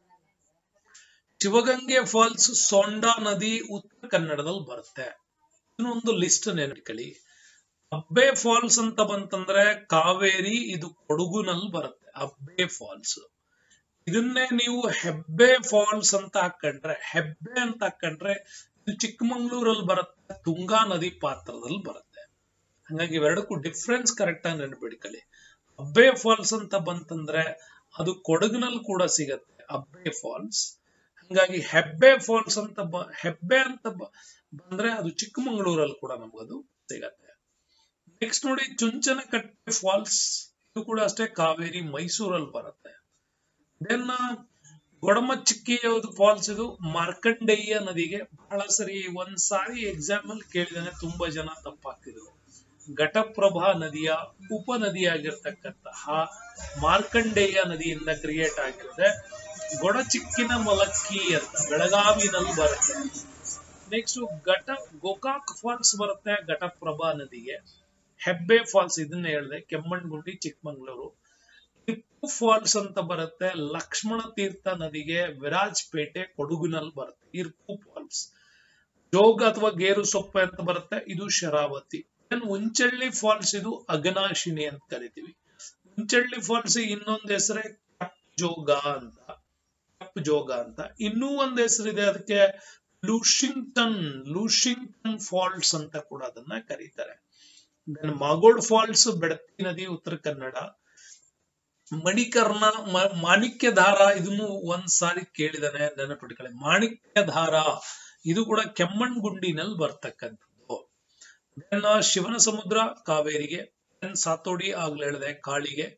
S1: ಶಿವಗಂಗೆ ಫಾಲ್ಸ್ ಸೊಂಡಾ ನದಿ ಉತ್ತರ ಕನ್ನಡದಲ್ಲಿ ಬರುತ್ತೆ ಇನ್ನೊಂದು ಲಿಸ್ಟ್ ನೆನಪಿಟ್ಕೊಳ್ಳಿ ಅಬ್ಬೆ ಫಾಲ್ಸ್ ಅಂತ ಬಂತಂದ್ರೆ ಕಾವೇರಿ ಇದು ಕೊಡಗುನಲ್ಲಿ ಬರುತ್ತೆ ಅಬ್ಬೆ ಫಾಲ್ಸ್ ಇದನ್ನೇ ನೀವು ಹೆಬ್ಬೆ ಫಾಲ್ಸ್ ಅಂತ ಹಾಕೊಂಡ್ರೆ ಹೆಬ್ಬೆ ಅಂತ ಹಾಕೊಂಡ್ರೆ ಇದು ಚಿಕ್ಕಮಂಗ್ಳೂರಲ್ಲಿ ಬರುತ್ತೆ ತುಂಗಾ ನದಿ ಪಾತ್ರದಲ್ಲಿ ಬರುತ್ತೆ ಹಂಗಾಗಿ ಇವೆರಡಕ್ಕೂ ಡಿಫ್ರೆನ್ಸ್ ಕರೆಕ್ಟ್ ಆಗಿ ನೆನಪಿಡ್ಕೊಳ್ಳಿ ಅಬ್ಬೆ ಫಾಲ್ಸ್ ಅಂತ ಬಂತಂದ್ರೆ ಅದು ಕೊಡಗಿನಲ್ಲಿ ಕೂಡ ಸಿಗತ್ತೆ ಅಬ್ಬೆ ಫಾಲ್ಸ್ ಹಂಗಾಗಿ ಹೆಬ್ಬೆ ಫಾಲ್ಸ್ ಅಂತ ಬ ಹೆಬ್ಬೆ ಅಂತ ಬ- ಬಂದ್ರೆ ಅದು ಚಿಕ್ಕಮಂಗ್ಳೂರಲ್ಲಿ ಕೂಡ ನಮಗದು ಸಿಗತ್ತೆ ನೆಕ್ಸ್ಟ್ ನೋಡಿ ಚುಂಚನಕಟ್ಟೆ ಫಾಲ್ಸ್ ಇದು ಕೂಡ ಅಷ್ಟೇ ಕಾವೇರಿ ಮೈಸೂರಲ್ಲಿ ಬರುತ್ತೆ ದೆನ್ ಗೊಡಮಚ್ಚಿಕ್ಕಿ ಯಾವ್ದು ಫಾಲ್ಸ್ ಇದು ಮಾರ್ಕಂಡೇಯ ನದಿಗೆ ಬಹಳ ಸರಿ ಒಂದ್ ಸಾರಿ ಎಕ್ಸಾಮ್ ಅಲ್ಲಿ ಕೇಳಿದಾನೆ ತುಂಬಾ ಜನ ತಪ್ಪಾಗ್ತಿದ್ರು ಘಟಪ್ರಭಾ ನದಿಯ ಉಪ ನದಿಯಾಗಿರ್ತಕ್ಕಂತಹ ಮಾರ್ಕಂಡೇಯ ನದಿಯಿಂದ ಕ್ರಿಯೇಟ್ ಆಗಿರುತ್ತೆ ಗೊಡಚಿಕ್ಕಿನ ಮಲಕ್ಕಿ ಅಂತ ಬೆಳಗಾವಿನಲ್ಲಿ ಬರುತ್ತೆ ನೆಕ್ಸ್ಟ್ ಘಟ ಗೋಕಾಕ್ ಫಾಲ್ಸ್ ಬರುತ್ತೆ ಘಟಪ್ರಭಾ ನದಿಗೆ ಹೆಬ್ಬೆ ಫಾಲ್ಸ್ ಇದನ್ನ ಹೇಳಿದೆ ಕೆಮ್ಮಣ್ಗುಂಡಿ ಚಿಕ್ಕಮಂಗ್ಳೂರು ಟಿಪ್ಪು ಫಾಲ್ಸ್ ಅಂತ ಬರುತ್ತೆ ಲಕ್ಷ್ಮಣ ತೀರ್ಥ ನದಿಗೆ ವಿರಾಜ್ಪೇಟೆ ಕೊಡಗುನಲ್ಲಿ ಬರುತ್ತೆ ಇರ್ಪು ಫಾಲ್ಸ್ ಜೋಗ ಅಥವಾ ಗೇರು ಸೊಪ್ಪೆ ಅಂತ ಬರುತ್ತೆ ಇದು ಶರಾವತಿ Then ಉಂಚಳ್ಳಿ ಫಾಲ್ಸ್ ಇದು ಅಗನಾಶಿನಿ ಅಂತ ಕರಿತೀವಿ ಉಂಚಳ್ಳಿ ಫಾಲ್ಸ್ ಇನ್ನೊಂದು ಹೆಸರೇ ಕಪ್ ಜೋಗ ಅಂತ ಕಪ್ ಜೋಗ ಅಂತ ಇನ್ನೂ ಒಂದು ಹೆಸರಿದೆ ಅದಕ್ಕೆ ಲೂಶಿಂಗ್ಟನ್ ಲೂಶಿಂಗ್ಟನ್ ಫಾಲ್ಸ್ ಅಂತ ಕೂಡ ಅದನ್ನ ಕರೀತಾರೆ ದೆನ್ ಮಾಗೋಡ್ ಫಾಲ್ಸ್ ಬೆಡತಿ ನದಿ ಉತ್ತರ ಕನ್ನಡ ಮಣಿಕರ್ಣ ಮ- ಮಾಣಿಕ್ಯಧಾರ ಇದನ್ನು ಒಂದ್ ಸಾರಿ ಕೇಳಿದಾನೆ ನೆನಪಿಟ್ಕೊಳ್ಳಿ ಮಾಣಿಕ್ಯಧಾರ ಇದು ಕೂಡ ಕೆಮ್ಮಣ್ಗುಂಡಿನಲ್ಲಿ ಬರ್ತಕ್ಕಂಥದ್ದು ದೆನ್ ಶಿವನ ಸಮುದ್ರ ಕಾವೇರಿಗೆ ದೆನ್ ಸಾತೋಡಿ ಆಗ್ಲೇ ಹೇಳಿದೆ ಕಾಳಿಗೆ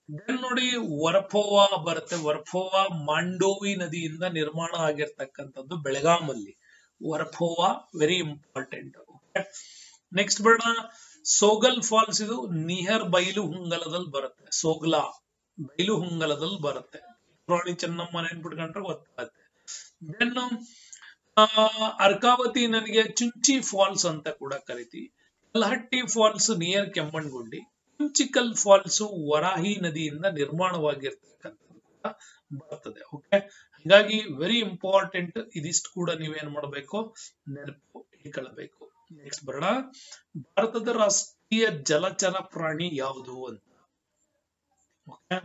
S1: ದೆನ್ ನೋಡಿ ವರ್ಫೋವಾ ಬರುತ್ತೆ ವರ್ಫೋವಾ ಮಾಂಡೋವಿ ನದಿಯಿಂದ ನಿರ್ಮಾಣ ಆಗಿರ್ತಕ್ಕಂಥದ್ದು ಬೆಳಗಾಮಲ್ಲಿ ವರ್ಫೋವಾ ವೆರಿ ಇಂಪಾರ್ಟೆಂಟ್ ನೆಕ್ಸ್ಟ್ ಬೇಡ ಸೋಗಲ್ ಫಾಲ್ಸ್ ಇದು ನಿಯರ್ ಬೈಲು ಹುಂಗಲದಲ್ಲಿ ಬರುತ್ತೆ ಸೋಗ್ಲಾ ಬೈಲು ಹುಂಗಲದಲ್ಲಿ ಬರುತ್ತೆ ರಾಣಿ ಚೆನ್ನಮ್ಮ ನೆನ್ಪಿಟ್ಕೊಂಡ್ರೆ ಗೊತ್ತಾಗುತ್ತೆ ದೆನ್ ಅರ್ಕಾವತಿ ನನಗೆ ಚುಂಚಿ ಫಾಲ್ಸ್ ಅಂತ ಕೂಡ ಕರಿತೀವಿ Kalhatti falls near Kemmangundi Kunchikal falls Varahi ನದಿಯಿಂದ ನಿರ್ಮಾಣವಾಗಿರ್ತಕ್ಕಂಥದ್ದು ಕೂಡ ಬರ್ತದೆ ಓಕೆ ಹಾಗಾಗಿ ವೆರಿ ಇಂಪಾರ್ಟೆಂಟ್ ಇದಿಷ್ಟು ಕೂಡ ನೀವೇನ್ ಮಾಡಬೇಕು ನೆನಪು ಇಟ್ಕೊಳ್ಬೇಕು ನೆಕ್ಸ್ಟ್ ಬರೋಣ ಭಾರತದ ರಾಷ್ಟ್ರೀಯ ಜಲಚರ ಪ್ರಾಣಿ ಯಾವುದು ಅಂತ ಓಕೆ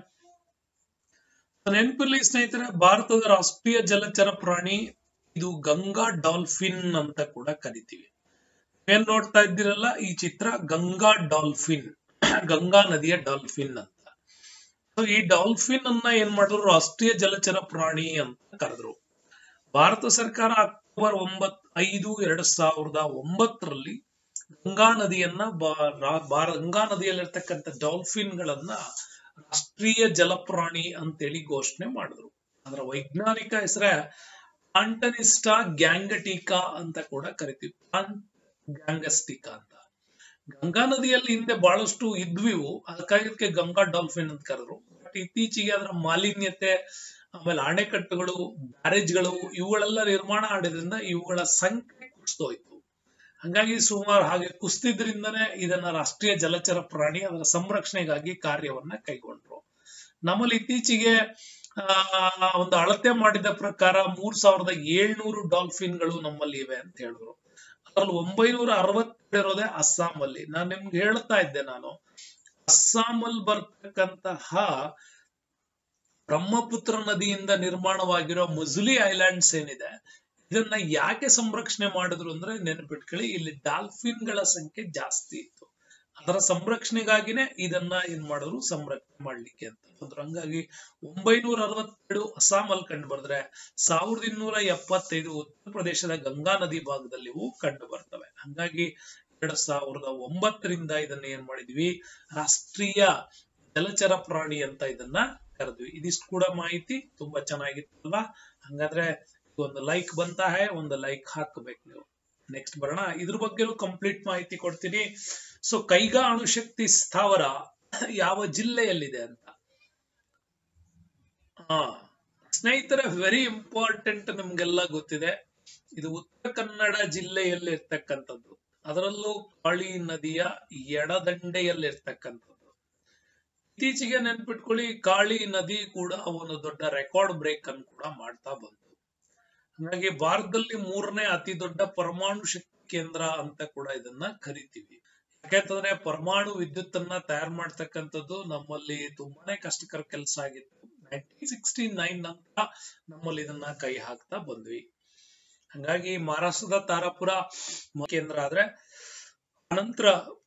S1: ನೆನಪಿರ್ಲಿ ಸ್ನೇಹಿತರೆ ಭಾರತದ ರಾಷ್ಟ್ರೀಯ ಜಲಚರ ಪ್ರಾಣಿ ಇದು ಗಂಗಾ ಡಾಲ್ಫಿನ್ ಅಂತ ಕೂಡ ಕರಿತೀವಿ ಏನ್ ನೋಡ್ತಾ ಇದ್ದೀರಲ್ಲ ಈ ಚಿತ್ರ ಗಂಗಾ ಡಾಲ್ಫಿನ್ ಗಂಗಾ ನದಿಯ ಡಾಲ್ಫಿನ್ ಅಂತ So, ಈ ಡಾಲ್ಫಿನ್ ಅನ್ನ ಏನ್ ಮಾಡಿದ್ರು ರಾಷ್ಟ್ರೀಯ ಜಲಚರ ಪ್ರಾಣಿ ಅಂತ ಕರೆದ್ರು ಭಾರತ ಸರ್ಕಾರ ಅಕ್ಟೋಬರ್ ಒಂಬತ್ ಐದು ಎರಡ್ ಸಾವಿರದ ಒಂಬತ್ತರಲ್ಲಿ ಗಂಗಾ ನದಿಯನ್ನ ಬಾ- ರಾ- ಭಾರ- ಗಂಗಾ ನದಿಯಲ್ಲಿರ್ತಕ್ಕಂಥ ಡಾಲ್ಫಿನ್ ಗಳನ್ನ ರಾಷ್ಟ್ರೀಯ ಜಲಪ್ರಾಣಿ ಅಂತೇಳಿ ಘೋಷಣೆ ಮಾಡಿದ್ರು ಅದರ ವೈಜ್ಞಾನಿಕ ಹೆಸರೇ ಪಾಂಟನಿಸ್ಟಾ ಗ್ಯಾಂಗಟಿಕಾ ಅಂತ ಕೂಡ ಕರಿತೀವಿ ಪಾಂಟ್ ಗ್ಯಾಂಗಸ್ಟಿಕಾ ಅಂತ ಗಂಗಾ ನದಿಯಲ್ಲಿ ಹಿಂದೆ ಬಹಳಷ್ಟು ಇದ್ವಿವು ಅದಕ್ಕಾಗಿ ಇದಕ್ಕೆ ಗಂಗಾ ಡಾಲ್ಫಿನ್ ಅಂತ ಕರೆದ್ರು ಬಟ್ ಇತ್ತೀಚೆಗೆ ಅದರ ಮಾಲಿನ್ಯತೆ ಆಮೇಲೆ ಅಣೆಕಟ್ಟುಗಳು ಬ್ಯಾರೇಜ್ಗಳು ಇವುಗಳೆಲ್ಲ ನಿರ್ಮಾಣ ಆಡಿದ್ರಿಂದ ಇವುಗಳ ಸಂಖ್ಯೆ ಕುಸಿದೋಯ್ತು ಹಂಗಾಗಿ ಸುಮಾರು ಹಾಗೆ ಕುಸಿದ್ರಿಂದನೇ ಇದನ್ನ ರಾಷ್ಟ್ರೀಯ ಜಲಚರ ಪ್ರಾಣಿ ಅದರ ಸಂರಕ್ಷಣೆಗಾಗಿ ಕಾರ್ಯವನ್ನ ಕೈಗೊಂಡ್ರು ನಮ್ಮಲ್ಲಿ ಇತ್ತೀಚೆಗೆ ಆ ಒಂದು ಅಳತೆ ಮಾಡಿದ ಪ್ರಕಾರ ಮೂರ್ ಸಾವಿರದ ಏಳ್ನೂರು ಡಾಲ್ಫಿನ್ಗಳು ನಮ್ಮಲ್ಲಿ ಇವೆ ಅಂತ ಹೇಳಿದ್ರು ಅದ್ರಲ್ಲಿ ಒಂಬೈನೂರ ಅರವತ್ತಿರೋದೇ ಅಸ್ಸಾಂ ಅಲ್ಲಿ ನಾನು ನಿಮ್ಗೆ ಹೇಳ್ತಾ ಇದ್ದೆ ನಾನು ಅಸ್ಸಾಮಲ್ಲಿ ಬರ್ತಕ್ಕಂತಹ ಬ್ರಹ್ಮಪುತ್ರ ನದಿಯಿಂದ ನಿರ್ಮಾಣವಾಗಿರೋ ಮುಜುಲಿ ಐಲ್ಯಾಂಡ್ಸ್ ಏನಿದೆ ಇದನ್ನ ಯಾಕೆ ಸಂರಕ್ಷಣೆ ಮಾಡಿದ್ರು ಅಂದ್ರೆ ನೆನಪಿಟ್ಕೊಳ್ಳಿ ಇಲ್ಲಿ ಡಾಲ್ಫಿನ್ ಗಳ ಸಂಖ್ಯೆ ಜಾಸ್ತಿ ಇತ್ತು ಅದರ ಸಂರಕ್ಷಣೆಗಾಗಿನೇ ಇದನ್ನ ಏನ್ ಮಾಡಿದ್ರು ಸಂರಕ್ಷಣೆ ಮಾಡ್ಲಿಕ್ಕೆ ಅಂತ ಹೋದ್ರು ಹಂಗಾಗಿ ಒಂಬೈನೂರ ಅರವತ್ತೆರಡು ಅಸ್ಸಾಂ ಅಲ್ಲಿ ಕಂಡು ಬರೆದ್ರೆ ಸಾವಿರದ ಇನ್ನೂರ ಎಪ್ಪತ್ತೈದು ಉತ್ತರ ಪ್ರದೇಶದ ಗಂಗಾ ನದಿ ಭಾಗದಲ್ಲಿ ಇವು ಕಂಡು ಬರ್ತವೆ ಹಂಗಾಗಿ ಎರಡ್ ಸಾವಿರದ ಒಂಬತ್ತರಿಂದ ಇದನ್ನ ಏನ್ ಮಾಡಿದ್ವಿ ರಾಷ್ಟ್ರೀಯ ಜಲಚರ ಪ್ರಾಣಿ ಅಂತ ಇದನ್ನ ಕರೆದ್ವಿ ಇದಿಷ್ಟು ಕೂಡ ಮಾಹಿತಿ ತುಂಬಾ ಚೆನ್ನಾಗಿತ್ತಲ್ವಾ ಹಂಗಾದ್ರೆ ಒಂದು ಲೈಕ್ ಬಂತಾ ಹೇ ಒಂದು ಲೈಕ್ ಹಾಕಬೇಕು ನೀವು ನೆಕ್ಸ್ಟ್ ಬರೋಣ ಇದ್ರ ಬಗ್ಗೆನೂ ಕಂಪ್ಲೀಟ್ ಮಾಹಿತಿ ಕೊಡ್ತೀನಿ ಸೊ ಕೈಗಾ ಅಣುಶಕ್ತಿ ಸ್ಥಾವರ ಯಾವ ಜಿಲ್ಲೆಯಲ್ಲಿದೆ ಅಂತ ಹಾ ಸ್ನೇಹಿತರೆ ವೆರಿ ಇಂಪಾರ್ಟೆಂಟ್ ನಿಮ್ಗೆಲ್ಲ ಗೊತ್ತಿದೆ ಇದು ಉತ್ತರ ಕನ್ನಡ ಜಿಲ್ಲೆಯಲ್ಲಿ ಇರ್ತಕ್ಕಂಥದ್ದು ಅದರಲ್ಲೂ ಕಾಳಿ ನದಿಯ ಎಡದಂಡೆಯಲ್ಲಿರ್ತಕ್ಕಂಥದ್ದು ಇತ್ತೀಚೆಗೆ ನೆನ್ಪಿಟ್ಕೊಳ್ಳಿ ಕಾಳಿ ನದಿ ಕೂಡ ಒಂದು ದೊಡ್ಡ ರೆಕಾರ್ಡ್ ಬ್ರೇಕ್ ಅನ್ನು ಕೂಡ ಮಾಡ್ತಾ ಬಂತು ಹಾಗಾಗಿ ಭಾರತದಲ್ಲಿ ಮೂರನೇ ಅತಿ ದೊಡ್ಡ ಪರಮಾಣು ಶಕ್ತಿ ಕೇಂದ್ರ ಅಂತ ಕೂಡ ಇದನ್ನ ಕರಿತೀವಿ ಯಾಕೆಂತಂದ್ರೆ ಪರಮಾಣು ವಿದ್ಯುತ್ ಅನ್ನ ತಯಾರು ಮಾಡ್ತಕ್ಕಂಥದ್ದು ನಮ್ಮಲ್ಲಿ ತುಂಬಾನೇ ಕಷ್ಟಕರ ಕೆಲಸ ಆಗಿತ್ತು ನೈನ್ಟೀನ್ ಸಿಕ್ಸ್ಟಿ ನೈನ್ ನಂತರ ನಮ್ಮಲ್ಲಿ ಇದನ್ನ ಕೈ ಹಾಕ್ತಾ ಬಂದ್ವಿ ಹಂಗಾಗಿ ಮಹಾರಾಷ್ಟ್ರದ ತಾರಾಪುರ ಕೇಂದ್ರ ಆದ್ರೆ ಅನಂತರ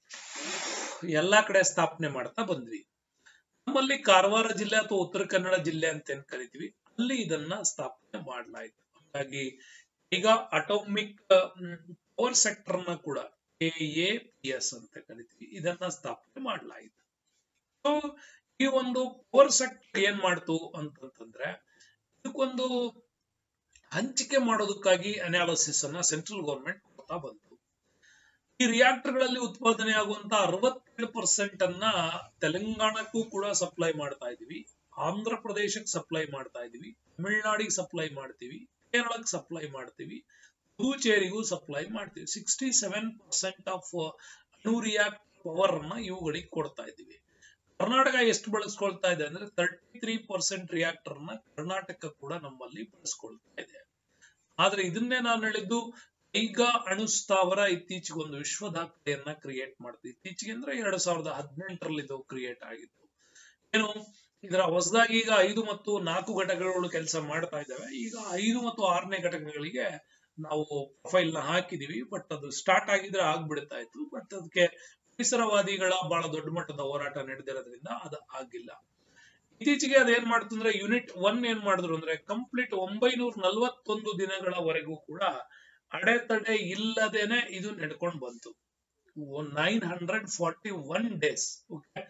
S1: ಎಲ್ಲಾ ಕಡೆ ಸ್ಥಾಪನೆ ಮಾಡ್ತಾ ಬಂದ್ವಿ ನಮ್ಮಲ್ಲಿ ಕಾರವಾರ ಜಿಲ್ಲೆ ಅಥವಾ ಉತ್ತರ ಕನ್ನಡ ಜಿಲ್ಲೆ ಅಂತ ಏನ್ ಕರಿತೀವಿ ಅಲ್ಲಿ ಇದನ್ನ ಸ್ಥಾಪನೆ ಮಾಡಲಾಯಿತು ಹಾಗಾಗಿ ಈಗ ಅಟೋಮಿಕ್ ಪವರ್ ಸೆಕ್ಟರ್ ನ ಕೂಡ ಎ ಪಿ ಎಸ್ ಅಂತ ಕರಿತೀವಿ ಇದನ್ನ ಸ್ಥಾಪನೆ ಮಾಡಲಾಯಿತು ಸೊ ಈ ಒಂದು ಪವರ್ ಸೆಕ್ಟರ್ ಏನ್ ಮಾಡ್ತು ಅಂತಂತಂದ್ರೆ ಇದಕ್ಕೊಂದು ಹಂಚಿಕೆ ಮಾಡೋದಕ್ಕಾಗಿ ಅನಾಲಿಸಿಸ್ ಅನ್ನ ಸೆಂಟ್ರಲ್ ಗೌರ್ಮೆಂಟ್ ಕೊಡ್ತಾ ಬಂತು ಈ ರಿಯಾಕ್ಟರ್ ಗಳಲ್ಲಿ ಉತ್ಪಾದನೆ ಆಗುವಂತ ಅರವತ್ತೇಳು ಪರ್ಸೆಂಟ್ ಅನ್ನ ತೆಲಂಗಾಣಕ್ಕೂ ಕೂಡ ಸಪ್ಲೈ ಮಾಡ್ತಾ ಇದೀವಿ ಆಂಧ್ರ ಪ್ರದೇಶಕ್ಕೆ ಸಪ್ಲೈ ಮಾಡ್ತಾ ಇದೀವಿ ತಮಿಳ್ನಾಡಿಗೆ ಸಪ್ಲೈ ಮಾಡ್ತೀವಿ ಕೇರಳಕ್ಕೆ ಸಪ್ಲೈ ಮಾಡ್ತೀವಿ ಪುದುಚೇರಿಗೂ ಸಪ್ಲೈ ಮಾಡ್ತೀವಿ ಸಿಕ್ಸ್ಟಿ ಸೆವೆನ್ ಪರ್ಸೆಂಟ್ ಆಫ್ ಅಣು ರಿಯಾಕ್ಟ್ ಪವರ್ ಅನ್ನ ಇವುಗಳಿಗೆ ಕೊಡ್ತಾ ಇದ್ದೀವಿ ಕರ್ನಾಟಕ ಎಷ್ಟು ಬಳಸ್ಕೊಳ್ತಾ ಇದೆ ಅಂದ್ರೆ ತರ್ಟಿ ತ್ರೀ ಪರ್ಸೆಂಟ್ ರಿಯಾಕ್ಟರ್ ನ ಕರ್ನಾಟಕ ಕೂಡ ನಮ್ಮಲ್ಲಿ ಬಳಸ್ಕೊಳ್ತಾ ಇದೆ ಆದ್ರೆ ಇದನ್ನೇ ನಾನು ಹೇಳಿದ್ದು ಕೈಗಾ ಅಣು ಸ್ಥಾವರ ಇತ್ತೀಚೆಗೆ ಒಂದು ವಿಶ್ವ ದಾಖಲೆಯನ್ನ ಕ್ರಿಯೇಟ್ ಮಾಡ್ತು ಇತ್ತೀಚೆಗೆ ಅಂದ್ರೆ ಎರಡ್ ಸಾವಿರದ ಹದಿನೆಂಟರಲ್ಲಿ ಇದು ಕ್ರಿಯೇಟ್ ಆಗಿತ್ತು ಏನು ಇದರ ಹೊಸದಾಗಿ ಈಗ ಐದು ಮತ್ತು ನಾಲ್ಕು ಘಟಕಗಳು ಕೆಲಸ ಮಾಡ್ತಾ ಇದ್ದಾವೆ ಈಗ ಐದು ಮತ್ತು ಆರನೇ ಘಟಕಗಳಿಗೆ ನಾವು ಪ್ರೊಫೈಲ್ ನ ಹಾಕಿದೀವಿ ಬಟ್ ಅದು ಸ್ಟಾರ್ಟ್ ಆಗಿದ್ರೆ ಆಗ್ಬಿಡ್ತಾ ಇತ್ತು ಬಟ್ ಅದಕ್ಕೆ ಪರಿಸರವಾದಿಗಳ ಬಹಳ ದೊಡ್ಡ ಮಟ್ಟದ ಹೋರಾಟ ನಡೆದಿರೋದ್ರಿಂದ ಅದು ಆಗಿಲ್ಲ ಇತ್ತೀಚೆಗೆ ಅದೇನ್ ಮಾಡ್ತು ಅಂದ್ರೆ ಯೂನಿಟ್ ಒನ್ ಏನ್ ಮಾಡಿದ್ರು ಅಂದ್ರೆ ಕಂಪ್ಲೀಟ್ ಒಂಬೈನೂರ ನಲ್ವತ್ತೊಂದು ದಿನಗಳವರೆಗೂ ಕೂಡ ಅಡೆತಡೆ ಇಲ್ಲದೇನೆ ಇದು ನಡ್ಕೊಂಡು ಬಂತು nine hundred forty one days okay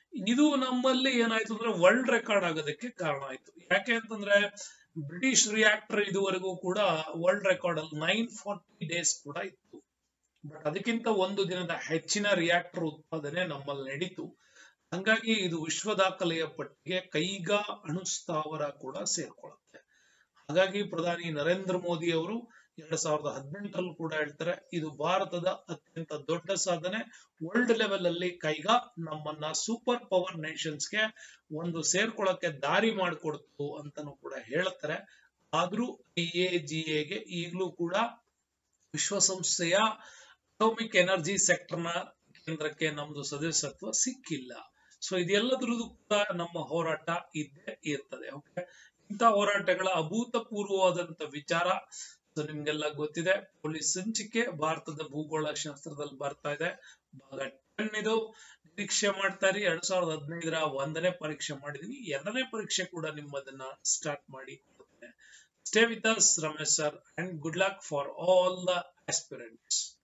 S1: ಇದು ನಮ್ಮಲ್ಲಿ ಏನಾಯ್ತು ಅಂದ್ರೆ ವರ್ಲ್ಡ್ ರೆಕಾರ್ಡ್ ಆಗೋದಕ್ಕೆ ಕಾರಣ ಆಯ್ತು ಯಾಕೆ ಅಂತಂದ್ರೆ ಬ್ರಿಟಿಷ್ ರಿಯಾಕ್ಟರ್ ಇದುವರೆಗೂ ಕೂಡ ವರ್ಲ್ಡ್ ರೆಕಾರ್ಡ್ ಅಲ್ಲಿ ನೈನ್ ಫಾರ್ಟಿ ಡೇಸ್ ಕೂಡ ಇತ್ತು ಬಟ್ ಅದಕ್ಕಿಂತ ಒಂದು ದಿನದ ಹೆಚ್ಚಿನ ರಿಯಾಕ್ಟರ್ ಉತ್ಪಾದನೆ ನಮ್ಮಲ್ಲಿ ನಡೀತು ಹಂಗಾಗಿ ಇದು ವಿಶ್ವ ದಾಖಲೆಯ ಪಟ್ಟಿಗೆ ಕೈಗಾ ಅಣುಸ್ಥಾವರ ಕೂಡ ಸೇರ್ಕೊಳ್ಳುತ್ತೆ ಹಾಗಾಗಿ ಪ್ರಧಾನಿ ನರೇಂದ್ರ ಮೋದಿ ಅವರು ಎರಡ್ ಸಾವಿರದ ಹದಿನೆಂಟರಲ್ಲೂ ಕೂಡ ಹೇಳ್ತಾರೆ ಇದು ಭಾರತದ ಅತ್ಯಂತ ದೊಡ್ಡ ಸಾಧನೆ ವರ್ಲ್ಡ್ ಲೆವೆಲ್ ಅಲ್ಲಿ ಕೈಗಾ ನಮ್ಮನ್ನ ಸೂಪರ್ ಪವರ್ ನೇಷನ್ಸ್ಗೆ ಒಂದು ಸೇರ್ಕೊಳ್ಳಕ್ಕೆ ದಾರಿ ಮಾಡಿಕೊಡ್ತು ಅಂತಾನು ಕೂಡ ಹೇಳ್ತಾರೆ ಆದ್ರೂ ಐ ಎ ಜಿ ಎಗೆ ಈಗಲೂ ಕೂಡ ವಿಶ್ವಸಂಸ್ಥೆಯ ಅಟೋಮಿಕ್ ಎನರ್ಜಿ ಸೆಕ್ಟರ್ನ ಕೇಂದ್ರಕ್ಕೆ ನಮ್ದು ಸದಸ್ಯತ್ವ ಸಿಕ್ಕಿಲ್ಲ ಸೊ ಇದೆಲ್ಲದ್ರದ್ದು ಕೂಡ ನಮ್ಮ ಹೋರಾಟ ಇದ್ದೇ ಇರ್ತದೆ ಓಕೆ ಇಂಥ ಹೋರಾಟಗಳ ಅಭೂತಪೂರ್ವವಾದಂತ ವಿಚಾರ ಸೊ ನಿಮ್ಗೆಲ್ಲ ಗೊತ್ತಿದೆ ಪೊಲೀಸ್ ಸಂಚಿಕೆ ಭಾರತದ ಭೂಗೋಳ ಶಾಸ್ತ್ರದಲ್ಲಿ ಬರ್ತಾ ಇದೆ ಭಾಗ ಟೆನ್ ಇದು ನಿರೀಕ್ಷೆ ಮಾಡ್ತಾ ಇರಿ ಎರಡ್ ಸಾವಿರದ ಹದಿನೈದರ ಒಂದನೇ ಪರೀಕ್ಷೆ ಮಾಡಿದೀನಿ ಎರಡನೇ ಪರೀಕ್ಷೆ ಕೂಡ ನಿಮ್ಮದನ್ನ ಸ್ಟಾರ್ಟ್ ಮಾಡಿ ಕೊಡ್ತೇನೆ stay with us Ramesh sir and good luck for all the aspirants